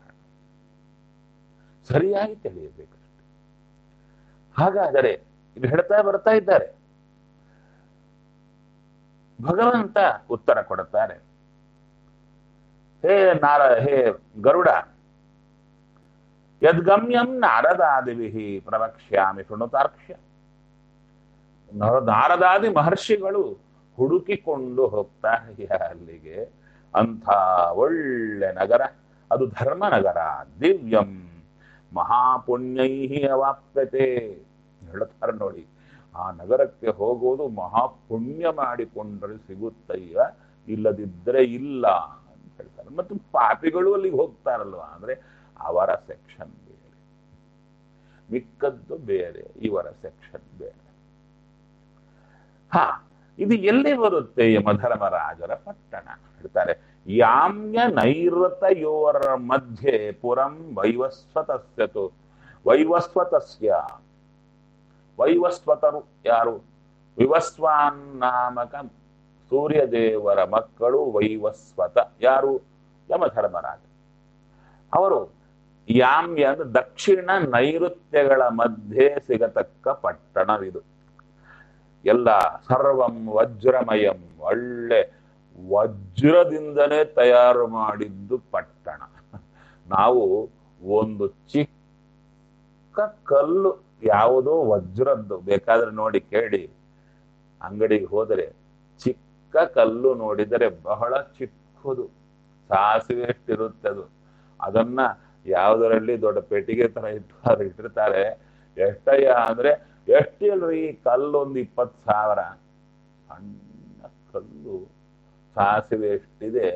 ಸರಿಯಾಗಿ ತಿಳಿಯಬೇಕಷ್ಟೆ ಹಾಗಾದರೆ ಇದು ಹೇಳ್ತಾ ಬರ್ತಾ ಇದ್ದಾರೆ ಭಗವಂತ ಉತ್ತರ ಕೊಡುತ್ತಾರೆ ಹೇ ನಾರ ಹೇ ಗರುಡ ಯದ್ಗಮ್ಯಂ ನಾರದಾದಿವಿಹಿ ಪ್ರವಕ್ಷ್ಯಾಮಿ ಶೃಣುತಾರ್ಕ್ಷ್ಯ ನರ- ನಾರದಾದಿ ಮಹರ್ಷಿಗಳು ಹುಡುಕಿಕೊಂಡು ಹೋಗ್ತಾರೆ ಅಲ್ಲಿಗೆ ಅಂಥ ಒಳ್ಳೆ ನಗರ ಅದು ಧರ್ಮನಗರ ದಿವ್ಯಂ ಮಹಾಪುಣ್ಯೈ ಅವಾಪ್ಯತೆ ಹೇಳ್ತಾರೆ ನೋಡಿ ಆ ನಗರಕ್ಕೆ ಹೋಗೋದು ಮಹಾಪುಣ್ಯ ಮಾಡಿಕೊಂಡ್ರೆ ಸಿಗುತ್ತಯ್ಯ ಇಲ್ಲದಿದ್ದರೆ ಇಲ್ಲ ಅಂತ ಹೇಳ್ತಾರೆ ಮತ್ತು ಪಾಪಿಗಳು ಅಲ್ಲಿಗೆ ಹೋಗ್ತಾರಲ್ವಾ ಅಂದ್ರೆ ಅವರ ಸೆಕ್ಷನ್ ಬೇರೆ ಮಿಕ್ಕದ್ದು ಬೇರೆ ಇವರ ಸೆಕ್ಷನ್ ಬೇರೆ ಹಾ ಇದು ಎಲ್ಲಿ ಬರುತ್ತೆ ಯಮಧರ್ಮರಾಜರ ಪಟ್ಟಣ ಹೇಳ್ತಾರೆ ಯಾಮ್ಯ ನೈಋತಯೋರ ಮಧ್ಯೆ ಪುರಂ ವೈವಸ್ವತಸ್ಯತು ವೈವಸ್ವತಸ್ಯ ವೈವಸ್ವತರು ಯಾರು ವಿವಸ್ವಾನ್ ನಾಮಕ ಸೂರ್ಯದೇವರ ಮಕ್ಕಳು ವೈವಸ್ವತ ಯಾರು ಯಮಧರ್ಮರಾಜ ಅವರು ಯಾಮ್ಯ ಅಂದ್ರೆ ದಕ್ಷಿಣ ನೈಋತ್ಯಗಳ ಮಧ್ಯೆ ಸಿಗತಕ್ಕ ಪಟ್ಟಣವಿದು ಎಲ್ಲ ಸರ್ವಂ ವಜ್ರಮಯಂ ಒಳ್ಳೆ ವಜ್ರದಿಂದನೇ ತಯಾರು ಮಾಡಿದ್ದು ಪಟ್ಟಣ ನಾವು ಒಂದು ಚಿಕ್ಕ ಕಲ್ಲು ಯಾವುದೋ ವಜ್ರದ್ದು ಬೇಕಾದ್ರೆ ನೋಡಿ ಕೇಳಿ ಅಂಗಡಿಗೆ ಹೋದರೆ ಚಿಕ್ಕ ಕಲ್ಲು ನೋಡಿದರೆ ಬಹಳ ಚಿಕ್ಕದು ಸಾಸಿವೆ ಎಷ್ಟಿರುತ್ತೆ ಅದು ಅದನ್ನ ಯಾವುದರಲ್ಲಿ ದೊಡ್ಡ ಪೆಟ್ಟಿಗೆ ತರ ಇಟ್ಟು ಅದು ಇಟ್ಟಿರ್ತಾರೆ ಎಷ್ಟಯ್ಯ ಅಂದ್ರೆ ಎಷ್ಟಿಲ್ರಿ ಕಲ್ಲು ಒಂದು ಇಪ್ಪತ್ತು ಸಾವಿರ ಸಣ್ಣ ಕಲ್ಲು ಸಾಸಿವೆ ಎಷ್ಟಿದೆ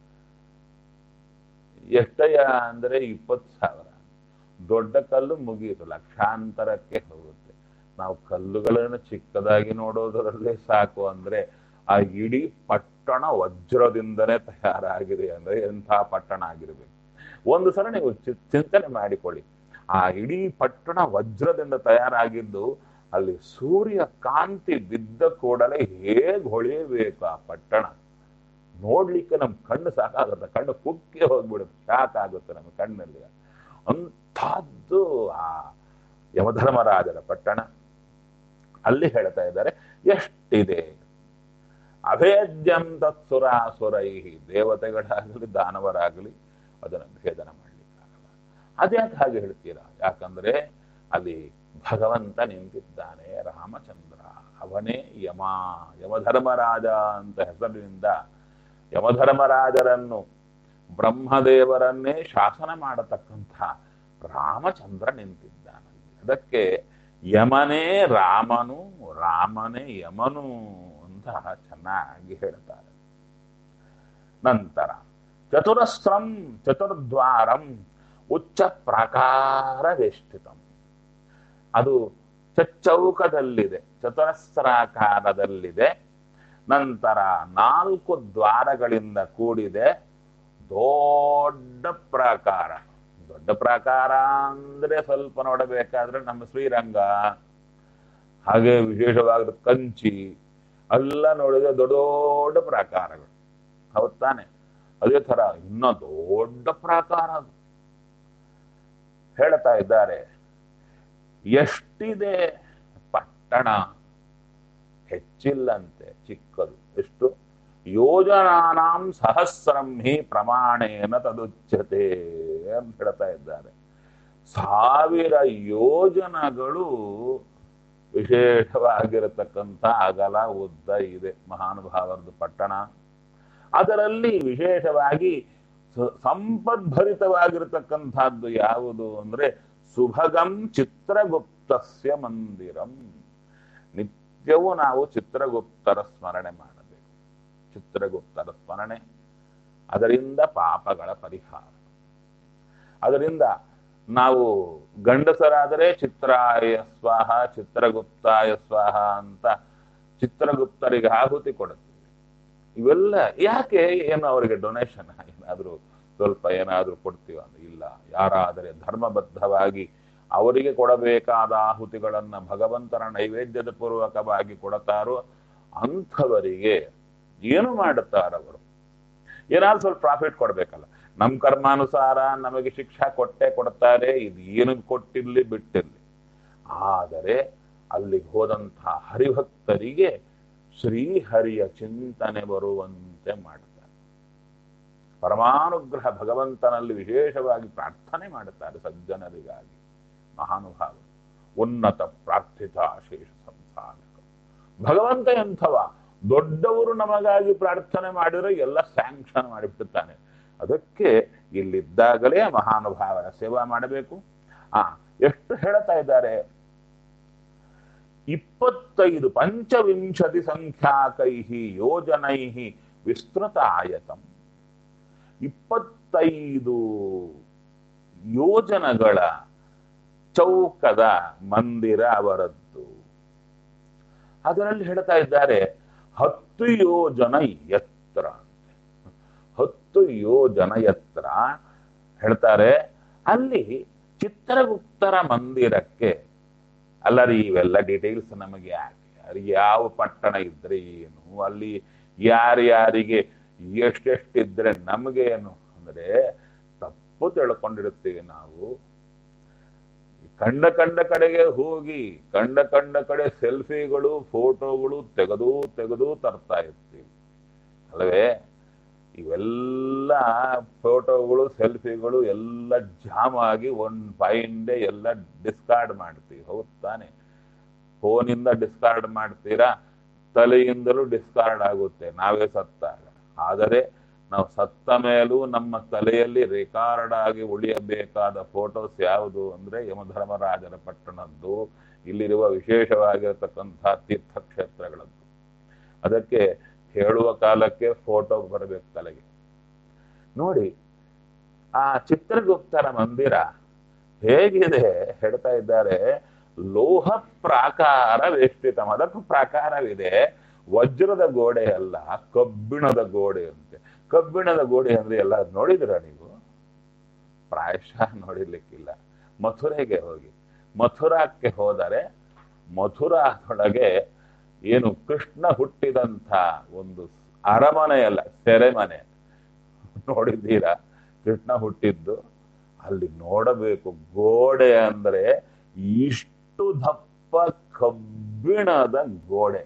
ಎಷ್ಟಯ್ಯ ಅಂದ್ರೆ ಇಪ್ಪತ್ತು ಸಾವಿರ ದೊಡ್ಡ ಕಲ್ಲು ಮುಗಿಯಿತು ಲಕ್ಷಾಂತರಕ್ಕೆ ಹೋಗುತ್ತೆ ನಾವು ಕಲ್ಲುಗಳನ್ನು ಚಿಕ್ಕದಾಗಿ ನೋಡೋದರಲ್ಲೇ ಸಾಕು ಅಂದ್ರೆ ಆ ಇಡೀ ಪಟ್ಟಣ ವಜ್ರದಿಂದನೇ ತಯಾರಾಗಿದೆ ಅಂದ್ರೆ ಎಂಥ ಪಟ್ಟಣ ಆಗಿರ್ಬೇಕು ಒಂದು ಸಲ ನೀವು ಚಿ- ಚಿಂತನೆ ಮಾಡಿಕೊಳ್ಳಿ ಆ ಇಡೀ ಪಟ್ಟಣ ವಜ್ರದಿಂದ ತಯಾರಾಗಿದ್ದು ಅಲ್ಲಿ ಸೂರ್ಯ ಕಾಂತಿ ಬಿದ್ದ ಕೂಡಲೇ ಹೇಗ್ ಹೊಳೆಯಬೇಕು ಆ ಪಟ್ಟಣ ನೋಡ್ಲಿಕ್ಕೆ ನಮ್ ಕಣ್ಣು ಸಾಕಾಗುತ್ತೆ ಕಣ್ಣು ಕುಕ್ಕಿ ಹೋಗ್ಬಿಡುತ್ತೆ ಶಾಕ್ ಆಗುತ್ತೆ ನಮ್ಮ ಕಣ್ಣಲ್ಲಿ ಅಂಥದ್ದು ಆ ಯಮಧರ್ಮರಾಜರ ಪಟ್ಟಣ ಅಲ್ಲಿ ಹೇಳ್ತಾ ಇದ್ದಾರೆ ಎಷ್ಟಿದೆ ಅಭೇದ್ಯಂ ತತ್ಸುರಾಸುರೈ ದೇವತೆಗಳಾಗಲಿ ದಾನವರಾಗಲಿ ಅದನ್ನು ಭೇದನ ಮಾಡ್ಲಿಕ್ಕಾಗಲ್ಲ ಅದ್ಯಾಕೆ ಹಾಗೆ ಹೇಳ್ತೀರಾ ಯಾಕಂದ್ರೆ ಅಲ್ಲಿ ಭಗವಂತ ನಿಂತಿದ್ದಾನೆ ರಾಮಚಂದ್ರ ಅವನೇ ಯಮ ಯಮಧರ್ಮರಾಜ ಅಂತ ಹೆಸರಿನಿಂದ ಯಮಧರ್ಮರಾಜರನ್ನು ಬ್ರಹ್ಮದೇವರನ್ನೇ ಶಾಸನ ಮಾಡತಕ್ಕಂಥ ರಾಮಚಂದ್ರ ನಿಂತಿದ್ದಾನೆ ಅದಕ್ಕೆ ಯಮನೇ ರಾಮನು ರಾಮನೇ ಯಮನು ಅಂತ ಚೆನ್ನಾಗಿ ಹೇಳ್ತಾರೆ ನಂತರ ಚತುರಸ್ರಂ ಚತುರ್ದ್ವಾರಂ ಉಚ್ಚ ಪ್ರಾಕಾರ ವೇಷ್ಟಿತಂ ಅದು ಚಚ್ಚೌಕದಲ್ಲಿದೆ ಚತುರಸ್ರಾಕಾರದಲ್ಲಿದೆ ನಂತರ ನಾಲ್ಕು ದ್ವಾರಗಳಿಂದ ಕೂಡಿದೆ ದೊಡ್ಡ ಪ್ರಾಕಾರ ದೊಡ್ಡ ಪ್ರಾಕಾರ ಅಂದ್ರೆ ಸ್ವಲ್ಪ ನೋಡಬೇಕಾದ್ರೆ ನಮ್ಮ ಶ್ರೀರಂಗ ಹಾಗೆ ವಿಶೇಷವಾದ ಕಂಚಿ ಎಲ್ಲ ನೋಡಿದ್ರೆ ದೊಡ್ಡ ದೊಡ್ಡ ಪ್ರಾಕಾರಗಳು ಹೌದ್ ತಾನೆ ಅದೇ ತರ ಇನ್ನ ದೊಡ್ಡ ಪ್ರಾಕಾರ ಅದು ಹೇಳ್ತಾ ಇದ್ದಾರೆ ಎಷ್ಟಿದೆ ಪಟ್ಟಣ ಹೆಚ್ಚಿಲ್ಲಂತೆ ಚಿಕ್ಕದು ಎಷ್ಟು ಯೋಜನಾನಾಂ ಸಹಸ್ರಂ ಹಿ ಪ್ರಮಾಣೇನ ತದುಚ್ಯತೆ ಅಂತ ಹೇಳ್ತಾ ಇದ್ದಾರೆ ಸಾವಿರ ಯೋಜನಗಳು ವಿಶೇಷವಾಗಿರತಕ್ಕಂಥ ಅಗಲ ಉದ್ದ ಇದೆ ಮಹಾನುಭಾವರದು ಪಟ್ಟಣ ಅದರಲ್ಲಿ ವಿಶೇಷವಾಗಿ ಸ- ಸಂಪದ್ಭರಿತವಾಗಿರತಕ್ಕಂಥದ್ದು ಯಾವುದು ಅಂದ್ರೆ ಸುಭಗಂ ಚಿತ್ರಗುಪ್ತಸ್ಯ ಮಂದಿರಂ ನಿತ್ಯವೂ ನಾವು ಚಿತ್ರಗುಪ್ತರ ಸ್ಮರಣೆ ಮಾಡಬೇಕು ಚಿತ್ರಗುಪ್ತರ ಸ್ಮರಣೆ ಅದರಿಂದ ಪಾಪಗಳ ಪರಿಹಾರ ಅದರಿಂದ ನಾವು ಗಂಡಸರಾದರೆ ಚಿತ್ರಾಯ ಸ್ವಾಹ ಚಿತ್ರಗುಪ್ತಾಯ ಸ್ವಾಹ ಅಂತ ಚಿತ್ರಗುಪ್ತರಿಗೆ ಆಹುತಿ ಕೊಡುತ್ತೀವಿ ಇವೆಲ್ಲ ಯಾಕೆ ಏನು ಅವರಿಗೆ ಡೊನೇಷನ್ ಏನಾದರೂ ಸ್ವಲ್ಪ ಏನಾದರೂ ಕೊಡ್ತೀವ ಅಂದ್ರೆ ಇಲ್ಲ ಯಾರಾದರೆ ಧರ್ಮಬದ್ಧವಾಗಿ ಅವರಿಗೆ ಕೊಡಬೇಕಾದ ಆಹುತಿಗಳನ್ನ ಭಗವಂತನ ನೈವೇದ್ಯದ ಪೂರ್ವಕವಾಗಿ ಕೊಡತಾರೋ ಅಂಥವರಿಗೆ ಏನು ಮಾಡುತ್ತಾರವರು ಏನಾದ್ರು ಸ್ವಲ್ಪ ಪ್ರಾಫಿಟ್ ಕೊಡ್ಬೇಕಲ್ಲ ನಮ್ಮ ಕರ್ಮಾನುಸಾರ ನಮಗೆ ಶಿಕ್ಷಾ ಕೊಟ್ಟೆ ಕೊಡ್ತಾರೆ ಇದು ಏನು ಕೊಟ್ಟಿರ್ಲಿ ಬಿಟ್ಟಿರ್ಲಿ ಆದರೆ ಅಲ್ಲಿಗೆ ಹೋದಂತಹ ಹರಿಭಕ್ತರಿಗೆ ಶ್ರೀಹರಿಯ ಚಿಂತನೆ ಬರುವಂತೆ ಮಾಡ್ತಾರೆ ಪರಮಾನುಗ್ರಹ ಭಗವಂತನಲ್ಲಿ ವಿಶೇಷವಾಗಿ ಪ್ರಾರ್ಥನೆ ಮಾಡುತ್ತಾರೆ ಸಜ್ಜನರಿಗಾಗಿ ಮಹಾನುಭಾವರು ಉನ್ನತ ಪ್ರಾರ್ಥಿತ ಶೇಷ ಸಂಸಾರಕ ಭಗವಂತ ಎಂಥವ ದೊಡ್ಡವರು ನಮಗಾಗಿ ಪ್ರಾರ್ಥನೆ ಮಾಡಿದ್ರೆ ಎಲ್ಲ ಸ್ಯಾಂಕ್ಷನ್ ಮಾಡಿಬಿಡುತ್ತಾನೆ ಅದಕ್ಕೆ ಇಲ್ಲಿದ್ದಾಗಲೇ ಮಹಾನುಭಾವರ ಸೇವಾ ಮಾಡಬೇಕು ಆ ಎಷ್ಟು ಹೇಳ್ತಾ ಇದ್ದಾರೆ ಇಪ್ಪತ್ತೈದು ಪಂಚವಿಂಶತಿ ಸಂಖ್ಯಾಕೈ ಯೋಜನೈ ವಿಸ್ತೃತ ಆಯತಂ ಇಪ್ಪತ್ತೈದು ಯೋಜನಗಳ ಚೌಕದ ಮಂದಿರ ಅವರದ್ದು ಅದರಲ್ಲಿ ಹೇಳ್ತಾ ಇದ್ದಾರೆ ಹತ್ತು ಯೋಜನ ಎತ್ತರ ಹತ್ತು ಯೋಜನ ಎತ್ತರ ಹೇಳ್ತಾರೆ ಅಲ್ಲಿ ಚಿತ್ರಗುಪ್ತರ ಮಂದಿರಕ್ಕೆ ಅಲ್ಲರಿ ಇವೆಲ್ಲ ಡೀಟೇಲ್ಸ್ ನಮಗೆ ಯಾಕೆ ಅಲ್ಲಿ ಯಾವ ಪಟ್ಟಣ ಇದ್ರೆ ಏನು ಅಲ್ಲಿ ಯಾರ್ಯಾರಿಗೆ ಎಷ್ಟೆಷ್ಟಿದ್ರೆ ನಮಗೇನು ಅಂದ್ರೆ ತಪ್ಪು ತಿಳ್ಕೊಂಡಿರುತ್ತೀವಿ ನಾವು ಕಂಡ ಕಂಡ ಕಡೆಗೆ ಹೋಗಿ ಕಂಡ ಕಂಡ ಕಡೆ ಸೆಲ್ಫಿಗಳು ಫೋಟೋಗಳು ತೆಗೆದು ತೆಗೆದು ತರ್ತಾ ಇರ್ತೀವಿ ಅಲ್ಲವೇ ಇವೆಲ್ಲ ಫೋಟೋಗಳು ಸೆಲ್ಫಿಗಳು ಎಲ್ಲ ಜಾಮ್ ಆಗಿ ಒಂದ್ ಫೈನ್ ಡೇ ಎಲ್ಲ ಡಿಸ್ಕಾರ್ಡ್ ಮಾಡ್ತೀವಿ ಹೌದ್ ತಾನೆ ಫೋನಿಂದ ಡಿಸ್ಕಾರ್ಡ್ ಮಾಡ್ತೀರಾ ತಲೆಯಿಂದಲೂ ಡಿಸ್ಕಾರ್ಡ್ ಆಗುತ್ತೆ ನಾವೇ ಸತ್ತಾಗ ಆದರೆ ನಾವು ಸತ್ತ ಮೇಲೂ ನಮ್ಮ ತಲೆಯಲ್ಲಿ ರೆಕಾರ್ಡ್ ಆಗಿ ಉಳಿಯಬೇಕಾದ ಫೋಟೋಸ್ ಯಾವುದು ಅಂದ್ರೆ ಯಮಧರ್ಮರಾಜರ ಪಟ್ಟಣದ್ದು ಇಲ್ಲಿರುವ ವಿಶೇಷವಾಗಿರತಕ್ಕಂಥ ತೀರ್ಥಕ್ಷೇತ್ರಗಳದ್ದು ಅದಕ್ಕೆ ಹೇಳುವ ಕಾಲಕ್ಕೆ ಫೋಟೋ ಬರಬೇಕು ತಲೆಗೆ ನೋಡಿ ಆ ಚಿತ್ರಗುಪ್ತರ ಮಂದಿರ ಹೇಗಿದೆ ಹೇಳ್ತಾ ಇದ್ದಾರೆ ಲೋಹ ಪ್ರಾಕಾರ ವೇಷ್ಟಿತಂ ಅದಕ್ಕೂ ಪ್ರಾಕಾರವಿದೆ ವಜ್ರದ ಗೋಡೆ ಅಲ್ಲ ಕಬ್ಬಿಣದ ಗೋಡೆ ಅಂತೆ ಕಬ್ಬಿಣದ ಗೋಡೆ ಅಂದ್ರೆ ಎಲ್ಲ ನೋಡಿದಿರ ನೀವು ಪ್ರಾಯಶಃ ನೋಡಿರ್ಲಿಕ್ಕಿಲ್ಲ ಮಥುರೆಗೆ ಹೋಗಿ ಮಥುರಾಕ್ಕೆ ಹೋದರೆ ಮಥುರಾದೊಳಗೆ ಏನು ಕೃಷ್ಣ ಹುಟ್ಟಿದಂಥ ಒಂದು ಅರಮನೆಯಲ್ಲ ಸೆರೆಮನೆ ನೋಡಿದ್ದೀರಾ ಕೃಷ್ಣ ಹುಟ್ಟಿದ್ದು ಅಲ್ಲಿ ನೋಡಬೇಕು ಗೋಡೆ ಅಂದ್ರೆ ಇಷ್ಟು ದಪ್ಪ ಕಬ್ಬಿಣದ ಗೋಡೆ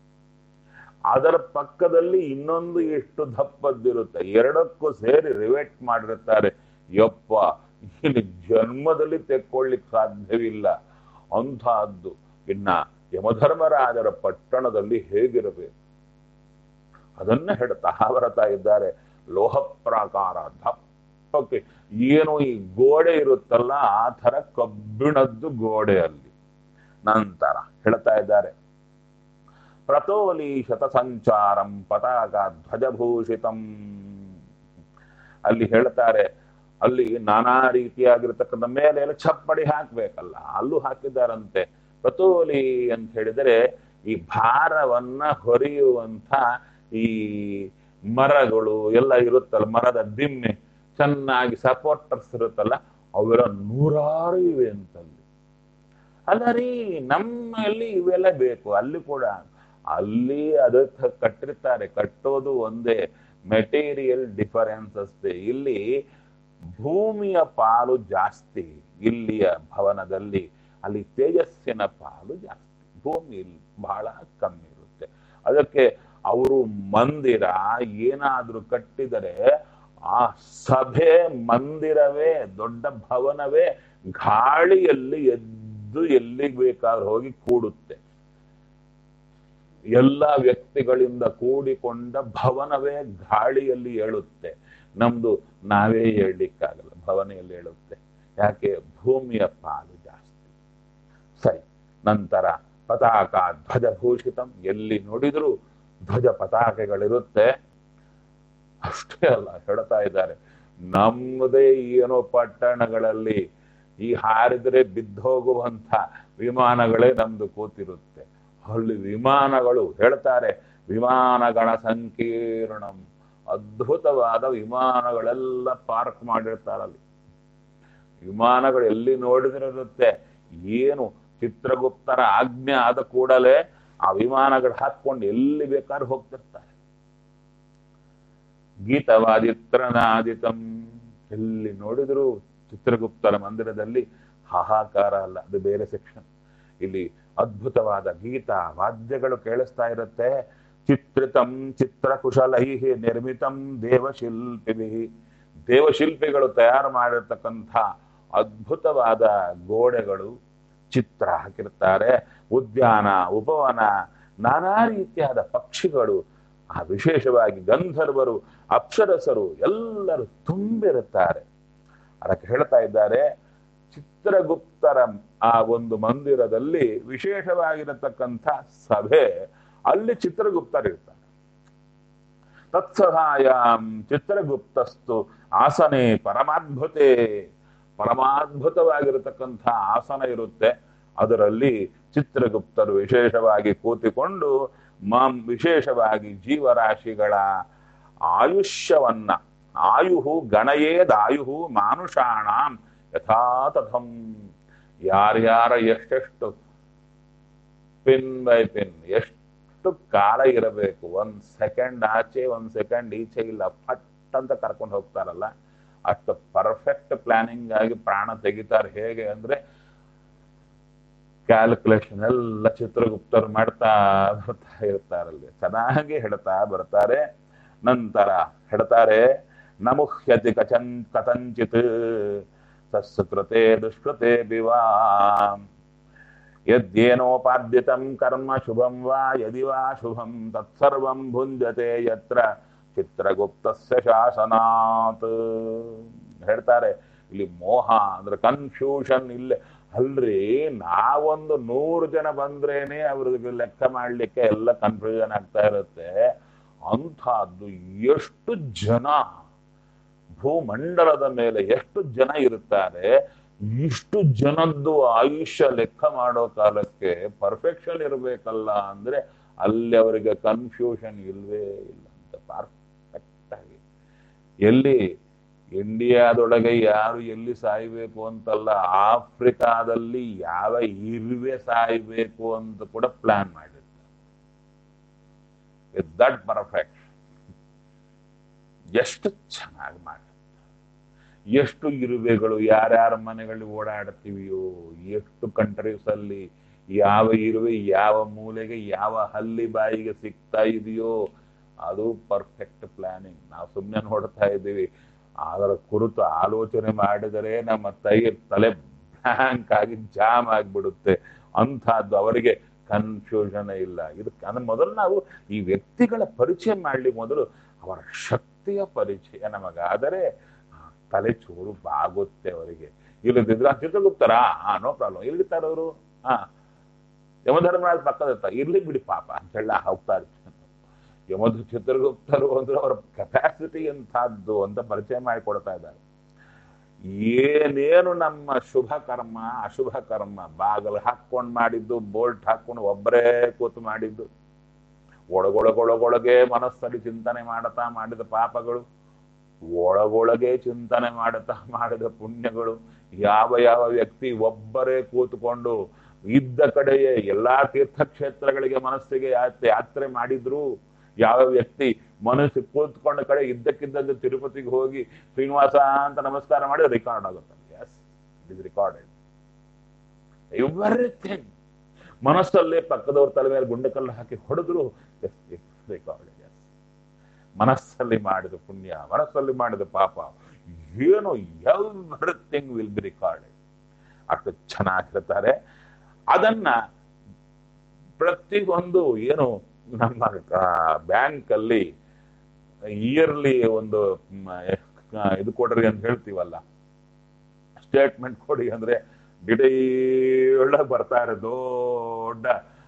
ಅದರ ಪಕ್ಕದಲ್ಲಿ ಇನ್ನೊಂದು ಎಷ್ಟು ದಪ್ಪದ್ದಿರುತ್ತೆ ಎರಡಕ್ಕೂ ಸೇರಿ ರಿವೆಟ್ ಮಾಡಿರ್ತಾರೆ ಯಪ್ಪ ಇಲ್ಲಿ ಜನ್ಮದಲ್ಲಿ ತೆಕ್ಕೊಳ್ಳಿಕ್ ಸಾಧ್ಯವಿಲ್ಲ ಅಂತಹದ್ದು ಇನ್ನ ಯಮಧರ್ಮರಾಜರ ಪಟ್ಟಣದಲ್ಲಿ ಹೇಗಿರಬೇಕು ಅದನ್ನ ಹೇಳ್ತಾ ಬರ್ತಾ ಇದ್ದಾರೆ ಲೋಹ ಪ್ರಾಕಾರ ದಪ್ಪ ದಪ್ಪಕ್ಕೆ ಏನು ಈ ಗೋಡೆ ಇರುತ್ತಲ್ಲ ಆ ತರ ಕಬ್ಬಿಣದ್ದು ಗೋಡೆ ಅಲ್ಲಿ ನಂತರ ಹೇಳ್ತಾ ಇದ್ದಾರೆ ಪ್ರತೋಲಿ ಶತಸಂಚಾರಂ ಪತಾಕ ಧ್ವಜಭೂಷಿತಂ ಅಲ್ಲಿ ಹೇಳ್ತಾರೆ ಅಲ್ಲಿ ನಾನಾ ರೀತಿಯಾಗಿರ್ತಕ್ಕಂಥ ಮೇಲೆ ಎಲ್ಲ ಚಪ್ಪಡಿ ಹಾಕ್ಬೇಕಲ್ಲ ಅಲ್ಲೂ ಹಾಕಿದ್ದಾರಂತೆ ಪ್ರತೋಲಿ ಅಂತ ಹೇಳಿದರೆ ಈ ಭಾರವನ್ನ ಹೊರೆಯುವಂತ ಈ ಮರಗಳು ಎಲ್ಲ ಇರುತ್ತಲ್ಲ ಮರದ ದಿಮ್ಮೆ ಚೆನ್ನಾಗಿ ಸಪೋರ್ಟರ್ಸ್ ಇರುತ್ತಲ್ಲ ಅವೆಲ್ಲ ನೂರಾರು ಇವೆ ಅಂತಲ್ಲಿ ಅಲ್ಲ ರೀ ನಮ್ಮಲ್ಲಿ ಇವೆಲ್ಲ ಬೇಕು ಅಲ್ಲಿ ಕೂಡ ಅಲ್ಲಿ ಅದಕ್ಕೆ ಕಟ್ಟಿರ್ತಾರೆ ಕಟ್ಟೋದು ಒಂದೇ ಮೆಟೀರಿಯಲ್ ಡಿಫರೆನ್ಸ್ ಅಷ್ಟೇ ಇಲ್ಲಿ ಭೂಮಿಯ ಪಾಲು ಜಾಸ್ತಿ ಇಲ್ಲಿಯ ಭವನದಲ್ಲಿ ಅಲ್ಲಿ ತೇಜಸ್ಸಿನ ಪಾಲು ಜಾಸ್ತಿ ಭೂಮಿ ಬಹಳ ಕಮ್ಮಿ ಇರುತ್ತೆ ಅದಕ್ಕೆ ಅವರು ಮಂದಿರ ಏನಾದ್ರೂ ಕಟ್ಟಿದರೆ ಆ ಸಭೆ ಮಂದಿರವೇ ದೊಡ್ಡ ಭವನವೇ ಗಾಳಿಯಲ್ಲಿ ಎದ್ದು ಎಲ್ಲಿಗೆ ಬೇಕಾದ್ರೂ ಹೋಗಿ ಕೂಡುತ್ತೆ ಎಲ್ಲ ವ್ಯಕ್ತಿಗಳಿಂದ ಕೂಡಿಕೊಂಡ ಭವನವೇ ಗಾಳಿಯಲ್ಲಿ ಏಳುತ್ತೆ ನಮ್ದು ನಾವೇ ಹೇಳಲಿಕ್ಕಾಗಲ್ಲ ಭವನೆಯಲ್ಲಿ ಏಳುತ್ತೆ ಯಾಕೆ ಭೂಮಿಯ ಪಾಲು ಜಾಸ್ತಿ ಸರಿ ನಂತರ ಪತಾಕ ಧ್ವಜಭೂಷಿತಂ ಎಲ್ಲಿ ನೋಡಿದ್ರು ಧ್ವಜ ಪತಾಕೆಗಳಿರುತ್ತೆ ಅಷ್ಟೇ ಅಲ್ಲ ಹೇಳ್ತಾ ಇದ್ದಾರೆ ನಮ್ಮದೇ ಏನೋ ಪಟ್ಟಣಗಳಲ್ಲಿ ಈ ಹಾರಿದ್ರೆ ಬಿದ್ದೋಗುವಂತ ವಿಮಾನಗಳೇ ನಮ್ದು ಕೂತಿರುತ್ತೆ ಅಲ್ಲಿ ವಿಮಾನಗಳು ಹೇಳ್ತಾರೆ ವಿಮಾನಗಳ ಸಂಕೀರ್ಣಂ ಅದ್ಭುತವಾದ ವಿಮಾನಗಳೆಲ್ಲ ಪಾರ್ಕ್ ಮಾಡಿರ್ತಾರಲ್ಲಿ ವಿಮಾನಗಳು ಎಲ್ಲಿ ನೋಡಿದ್ರೆ ಇರುತ್ತೆ ಏನು ಚಿತ್ರಗುಪ್ತರ ಆಜ್ಞೆ ಆದ ಕೂಡಲೇ ಆ ವಿಮಾನಗಳು ಹಾಕೊಂಡು ಎಲ್ಲಿ ಬೇಕಾದ್ರೂ ಹೋಗ್ತಿರ್ತಾರೆ ಗೀತವಾದಿತ್ರನಾದಿತಂ ಎಲ್ಲಿ ನೋಡಿದ್ರು ಚಿತ್ರಗುಪ್ತರ ಮಂದಿರದಲ್ಲಿ ಹಾಹಾಕಾರ ಅಲ್ಲ ಅದು ಬೇರೆ ಸೆಕ್ಷನ್ ಇಲ್ಲಿ ಅದ್ಭುತವಾದ ಗೀತ ವಾದ್ಯಗಳು ಕೇಳಿಸ್ತಾ ಇರುತ್ತೆ ಚಿತ್ರಿತಂ ಚಿತ್ರಕುಶಲೈ ನಿರ್ಮಿತಂ ದೇವಶಿಲ್ಪಿ ದೇವಶಿಲ್ಪಿಗಳು ತಯಾರು ಮಾಡಿರ್ತಕ್ಕಂಥ ಅದ್ಭುತವಾದ ಗೋಡೆಗಳು ಚಿತ್ರ ಹಾಕಿರ್ತಾರೆ ಉದ್ಯಾನ ಉಪವನ ನಾನಾ ರೀತಿಯಾದ ಪಕ್ಷಿಗಳು ಆ ವಿಶೇಷವಾಗಿ ಗಂಧರ್ವರು ಅಪ್ಸರಸರು ಎಲ್ಲರೂ ತುಂಬಿರುತ್ತಾರೆ ಅದಕ್ಕೆ ಹೇಳ್ತಾ ಇದ್ದಾರೆ ಚಿತ್ರಗುಪ್ತರ ಆ ಒಂದು ಮಂದಿರದಲ್ಲಿ ವಿಶೇಷವಾಗಿರತಕ್ಕಂಥ ಸಭೆ ಅಲ್ಲಿ ಚಿತ್ರಗುಪ್ತರಿರ್ತಾರೆ ತತ್ಸಹಾಯಾಂ ಚಿತ್ರಗುಪ್ತಸ್ತು ಆಸನೆ ಪರಮಾದ್ಭುತೆ ಪರಮಾದ್ಭುತವಾಗಿರತಕ್ಕಂಥ ಆಸನ ಇರುತ್ತೆ ಅದರಲ್ಲಿ ಚಿತ್ರಗುಪ್ತರು ವಿಶೇಷವಾಗಿ ಕೂತಿಕೊಂಡು ಮಾಂ ವಿಶೇಷವಾಗಿ ಜೀವರಾಶಿಗಳ ಆಯುಷ್ಯವನ್ನ ಆಯುಹು ಗಣಯೇದಾಯುಹು ಮಾನುಷಾಣಾಂ ಯಥಾತಥಂ ಯಾರ್ಯಾರ ಎಷ್ಟೆಷ್ಟು ಪಿನ್ ಬೈ ಪಿನ್ ಎಷ್ಟು ಕಾಲ ಇರಬೇಕು ಒಂದ್ ಸೆಕೆಂಡ್ ಆಚೆ ಒಂದ್ ಸೆಕೆಂಡ್ ಈಚೆ ಇಲ್ಲ ಫಟ್ ಅಂತ ಕರ್ಕೊಂಡು ಹೋಗ್ತಾರಲ್ಲ ಅಷ್ಟು ಪರ್ಫೆಕ್ಟ್ ಪ್ಲಾನಿಂಗ್ ಆಗಿ ಪ್ರಾಣ ತೆಗಿತಾರೆ ಹೇಗೆ ಅಂದ್ರೆ ಕ್ಯಾಲ್ಕುಲೇಷನ್ ಎಲ್ಲ ಚಿತ್ರಗುಪ್ತರು ಮಾಡ್ತಾ ಬರ್ತಾ ಇರ್ತಾರಲ್ಲಿ ಚೆನ್ನಾಗಿ ಹೇಳ್ತಾ ಬರ್ತಾರೆ ನಂತರ ಹೇಳ್ತಾರೆ ನಮುಹ್ಯತಿ ಕಚನ್ ಕಥಂಚಿತ್ ತಸ್ಕೃತೆ ದುಷ್ಕೃತೆ ಬಿವಾ ಯದ್ಯೇನೋಪಾದ್ಯತಂ ಕರ್ಮ ಶುಭಂ ವಾ ಯದಿ ವಾ ಶುಭಂ ತತ್ಸರ್ವಂ ಭುಂಜತೆ ಯತ್ರ ಚಿತ್ರಗುಪ್ತಸ್ಯ ಶಾಸನಾತ್ ಹೇಳ್ತಾರೆ ಇಲ್ಲಿ ಮೋಹ ಅಂದ್ರೆ ಕನ್ಫ್ಯೂಷನ್ ಇಲ್ಲೇ ಅಲ್ರಿ ನಾವೊಂದು ನೂರು ಜನ ಬಂದ್ರೇನೆ ಅವ್ರಿಗೆ ಲೆಕ್ಕ ಮಾಡ್ಲಿಕ್ಕೆ ಎಲ್ಲ ಕನ್ಫ್ಯೂಷನ್ ಆಗ್ತಾ ಇರುತ್ತೆ ಅಂಥದ್ದು ಎಷ್ಟು ಜನ ಭೂಮಂಡಲದ ಮೇಲೆ ಎಷ್ಟು ಜನ ಇರುತ್ತಾರೆ ಇಷ್ಟು ಜನದ್ದು ಆಯುಷ್ಯ ಲೆಕ್ಕ ಮಾಡೋ ಕಾಲಕ್ಕೆ ಪರ್ಫೆಕ್ಷನ್ ಇರಬೇಕಲ್ಲ ಅಂದ್ರೆ ಅಲ್ಲಿ ಅವರಿಗೆ ಕನ್ಫ್ಯೂಷನ್ ಇಲ್ವೇ ಇಲ್ಲ ಅಂತ ಪರ್ಫೆಕ್ಟ್ ಆಗಿ ಎಲ್ಲಿ ಇಂಡಿಯಾದೊಳಗೆ ಯಾರು ಎಲ್ಲಿ ಸಾಯ್ಬೇಕು ಅಂತಲ್ಲ ಆಫ್ರಿಕಾದಲ್ಲಿ ಯಾವ ಇರುವೆ ಸಾಯ್ಬೇಕು ಅಂತ ಕೂಡ ಪ್ಲಾನ್ ಮಾಡಿರ್ತಾರೆ ದಟ್ ಪರ್ಫೆಕ್ಟ್ ಎಷ್ಟು ಚೆನ್ನಾಗಿ ಮಾಡಿ ಎಷ್ಟು ಇರುವೆಗಳು ಯಾರ್ಯಾರ ಮನೆಗಳಲ್ಲಿ ಓಡಾಡ್ತೀವಿಯೋ ಎಷ್ಟು ಕಂಟ್ರೀಸ್ ಅಲ್ಲಿ ಯಾವ ಇರುವೆ ಯಾವ ಮೂಲೆಗೆ ಯಾವ ಹಲ್ಲಿ ಬಾಯಿಗೆ ಸಿಗ್ತಾ ಇದೆಯೋ ಅದು ಪರ್ಫೆಕ್ಟ್ ಪ್ಲಾನಿಂಗ್ ನಾವು ಸುಮ್ಮನೆ ನೋಡ್ತಾ ಇದ್ದೀವಿ ಅದರ ಕುರಿತು ಆಲೋಚನೆ ಮಾಡಿದರೆ ನಮ್ಮ ತೈ ತಲೆ ಬ್ಯಾಂಕ್ ಆಗಿ ಜಾಮ್ ಆಗಿಬಿಡುತ್ತೆ ಅಂಥದ್ದು ಅವರಿಗೆ ಕನ್ಫ್ಯೂಷನ್ ಇಲ್ಲ ಇದಕ್ಕೆ ಅಂದ್ರೆ ಮೊದಲು ನಾವು ಈ ವ್ಯಕ್ತಿಗಳ ಪರಿಚಯ ಮಾಡಲಿ ಮೊದಲು ಅವರ ಶಕ್ತಿಯ ಪರಿಚಯ ನಮಗಾದರೆ ತಲೆ ಚೂರು ಬಾಗುತ್ತೆ ಅವರಿಗೆ ಇಲ್ಲದಿದ್ರೆ ಚಿತ್ರಗುಪ್ತರ ಹಾ ನೋ ಪ್ರಾಬ್ಲಮ್ ಎಲ್ಲಿರ್ತಾರೆ ಅವರು ಹಾ ಯಮಧರ್ಮರಾಜ್ ಪಕ್ಕದ ಹತ್ರ ಇರ್ಲಿ ಬಿಡಿ ಪಾಪ ಅಂತೆಲ್ಲ ಹೋಗ್ತಾ ಇರ್ತಾರೆ ಯಮಧ ಚಿತ್ರಗುಪ್ತರು ಅಂದ್ರೆ ಅವರ ಕೆಪಾಸಿಟಿ ಎಂಥದ್ದು ಅಂತ ಪರಿಚಯ ಮಾಡಿಕೊಡ್ತಾ ಇದ್ದಾರೆ ಏನೇನು ನಮ್ಮ ಶುಭ ಕರ್ಮ ಅಶುಭ ಕರ್ಮ ಬಾಗಲು ಹಾಕೊಂಡು ಮಾಡಿದ್ದು ಬೋಲ್ಟ್ ಹಾಕೊಂಡು ಒಬ್ಬರೇ ಕೂತು ಮಾಡಿದ್ದು ಒಳಗೊಳಗೊಳಗೊಳಗೆ ಮನಸ್ಸಲ್ಲಿ ಚಿಂತನೆ ಮಾಡುತ್ತಾ ಮಾಡಿದ ಪಾಪಗಳು ಒಳಗೊಳಗೆ ಚಿಂತನೆ ಮಾಡುತ್ತಾ ಮಾಡಿದ ಪುಣ್ಯಗಳು ಯಾವ ಯಾವ ವ್ಯಕ್ತಿ ಒಬ್ಬರೇ ಕೂತ್ಕೊಂಡು ಇದ್ದ ಕಡೆಯೇ ಎಲ್ಲಾ ತೀರ್ಥಕ್ಷೇತ್ರಗಳಿಗೆ ಮನಸ್ಸಿಗೆ ಯಾತ್ರೆ ಯಾತ್ರೆ ಮಾಡಿದ್ರು ಯಾವ ವ್ಯಕ್ತಿ ಮನಸ್ಸು ಕೂತ್ಕೊಂಡ ಕಡೆ ಇದ್ದಕ್ಕಿದ್ದಂತೆ ತಿರುಪತಿಗೆ ಹೋಗಿ ಶ್ರೀನಿವಾಸ ಅಂತ ನಮಸ್ಕಾರ ಮಾಡಿ ರೆಕಾರ್ಡ್ ಆಗುತ್ತೆ yes it is recorded everything ಮನಸ್ಸಲ್ಲೇ ಪಕ್ಕದವ್ರ ತಲೆ ಮೇಲೆ ಗುಂಡಕಲ್ಲು ಹಾಕಿ ಹೊಡೆದ್ರು ರೆಕಾರ್ಡೆಡ್ ಎಸ್ ಮನಸ್ಸಲ್ಲಿ ಮಾಡಿದ ಪುಣ್ಯ ಮನಸ್ಸಲ್ಲಿ ಮಾಡಿದ ಪಾಪ ಏನು ಎವ್ರಿಥಿಂಗ್ ವಿಲ್ ಬಿ ರೆಕಾರ್ಡೆಡ್ ಅಷ್ಟು ಚೆನ್ನಾಗಿರ್ತಾರೆ ಅದನ್ನ ಪ್ರತಿಯೊಂದು ಏನು ನಮ್ಮ ಬ್ಯಾಂಕ್ ಅಲ್ಲಿ ಇಯರ್ಲಿ ಒಂದು ಮ್, ಆ, ಇದು ಕೊಡ್ರಿ ಅಂತ ಹೇಳ್ತೀವಲ್ಲ ಸ್ಟೇಟ್ಮೆಂಟ್ ಕೊಡಿ ಅಂದ್ರೆ ಡಿಡೇಳ ಬರ್ತಾ ಇರೋ ದೊಡ್ಡ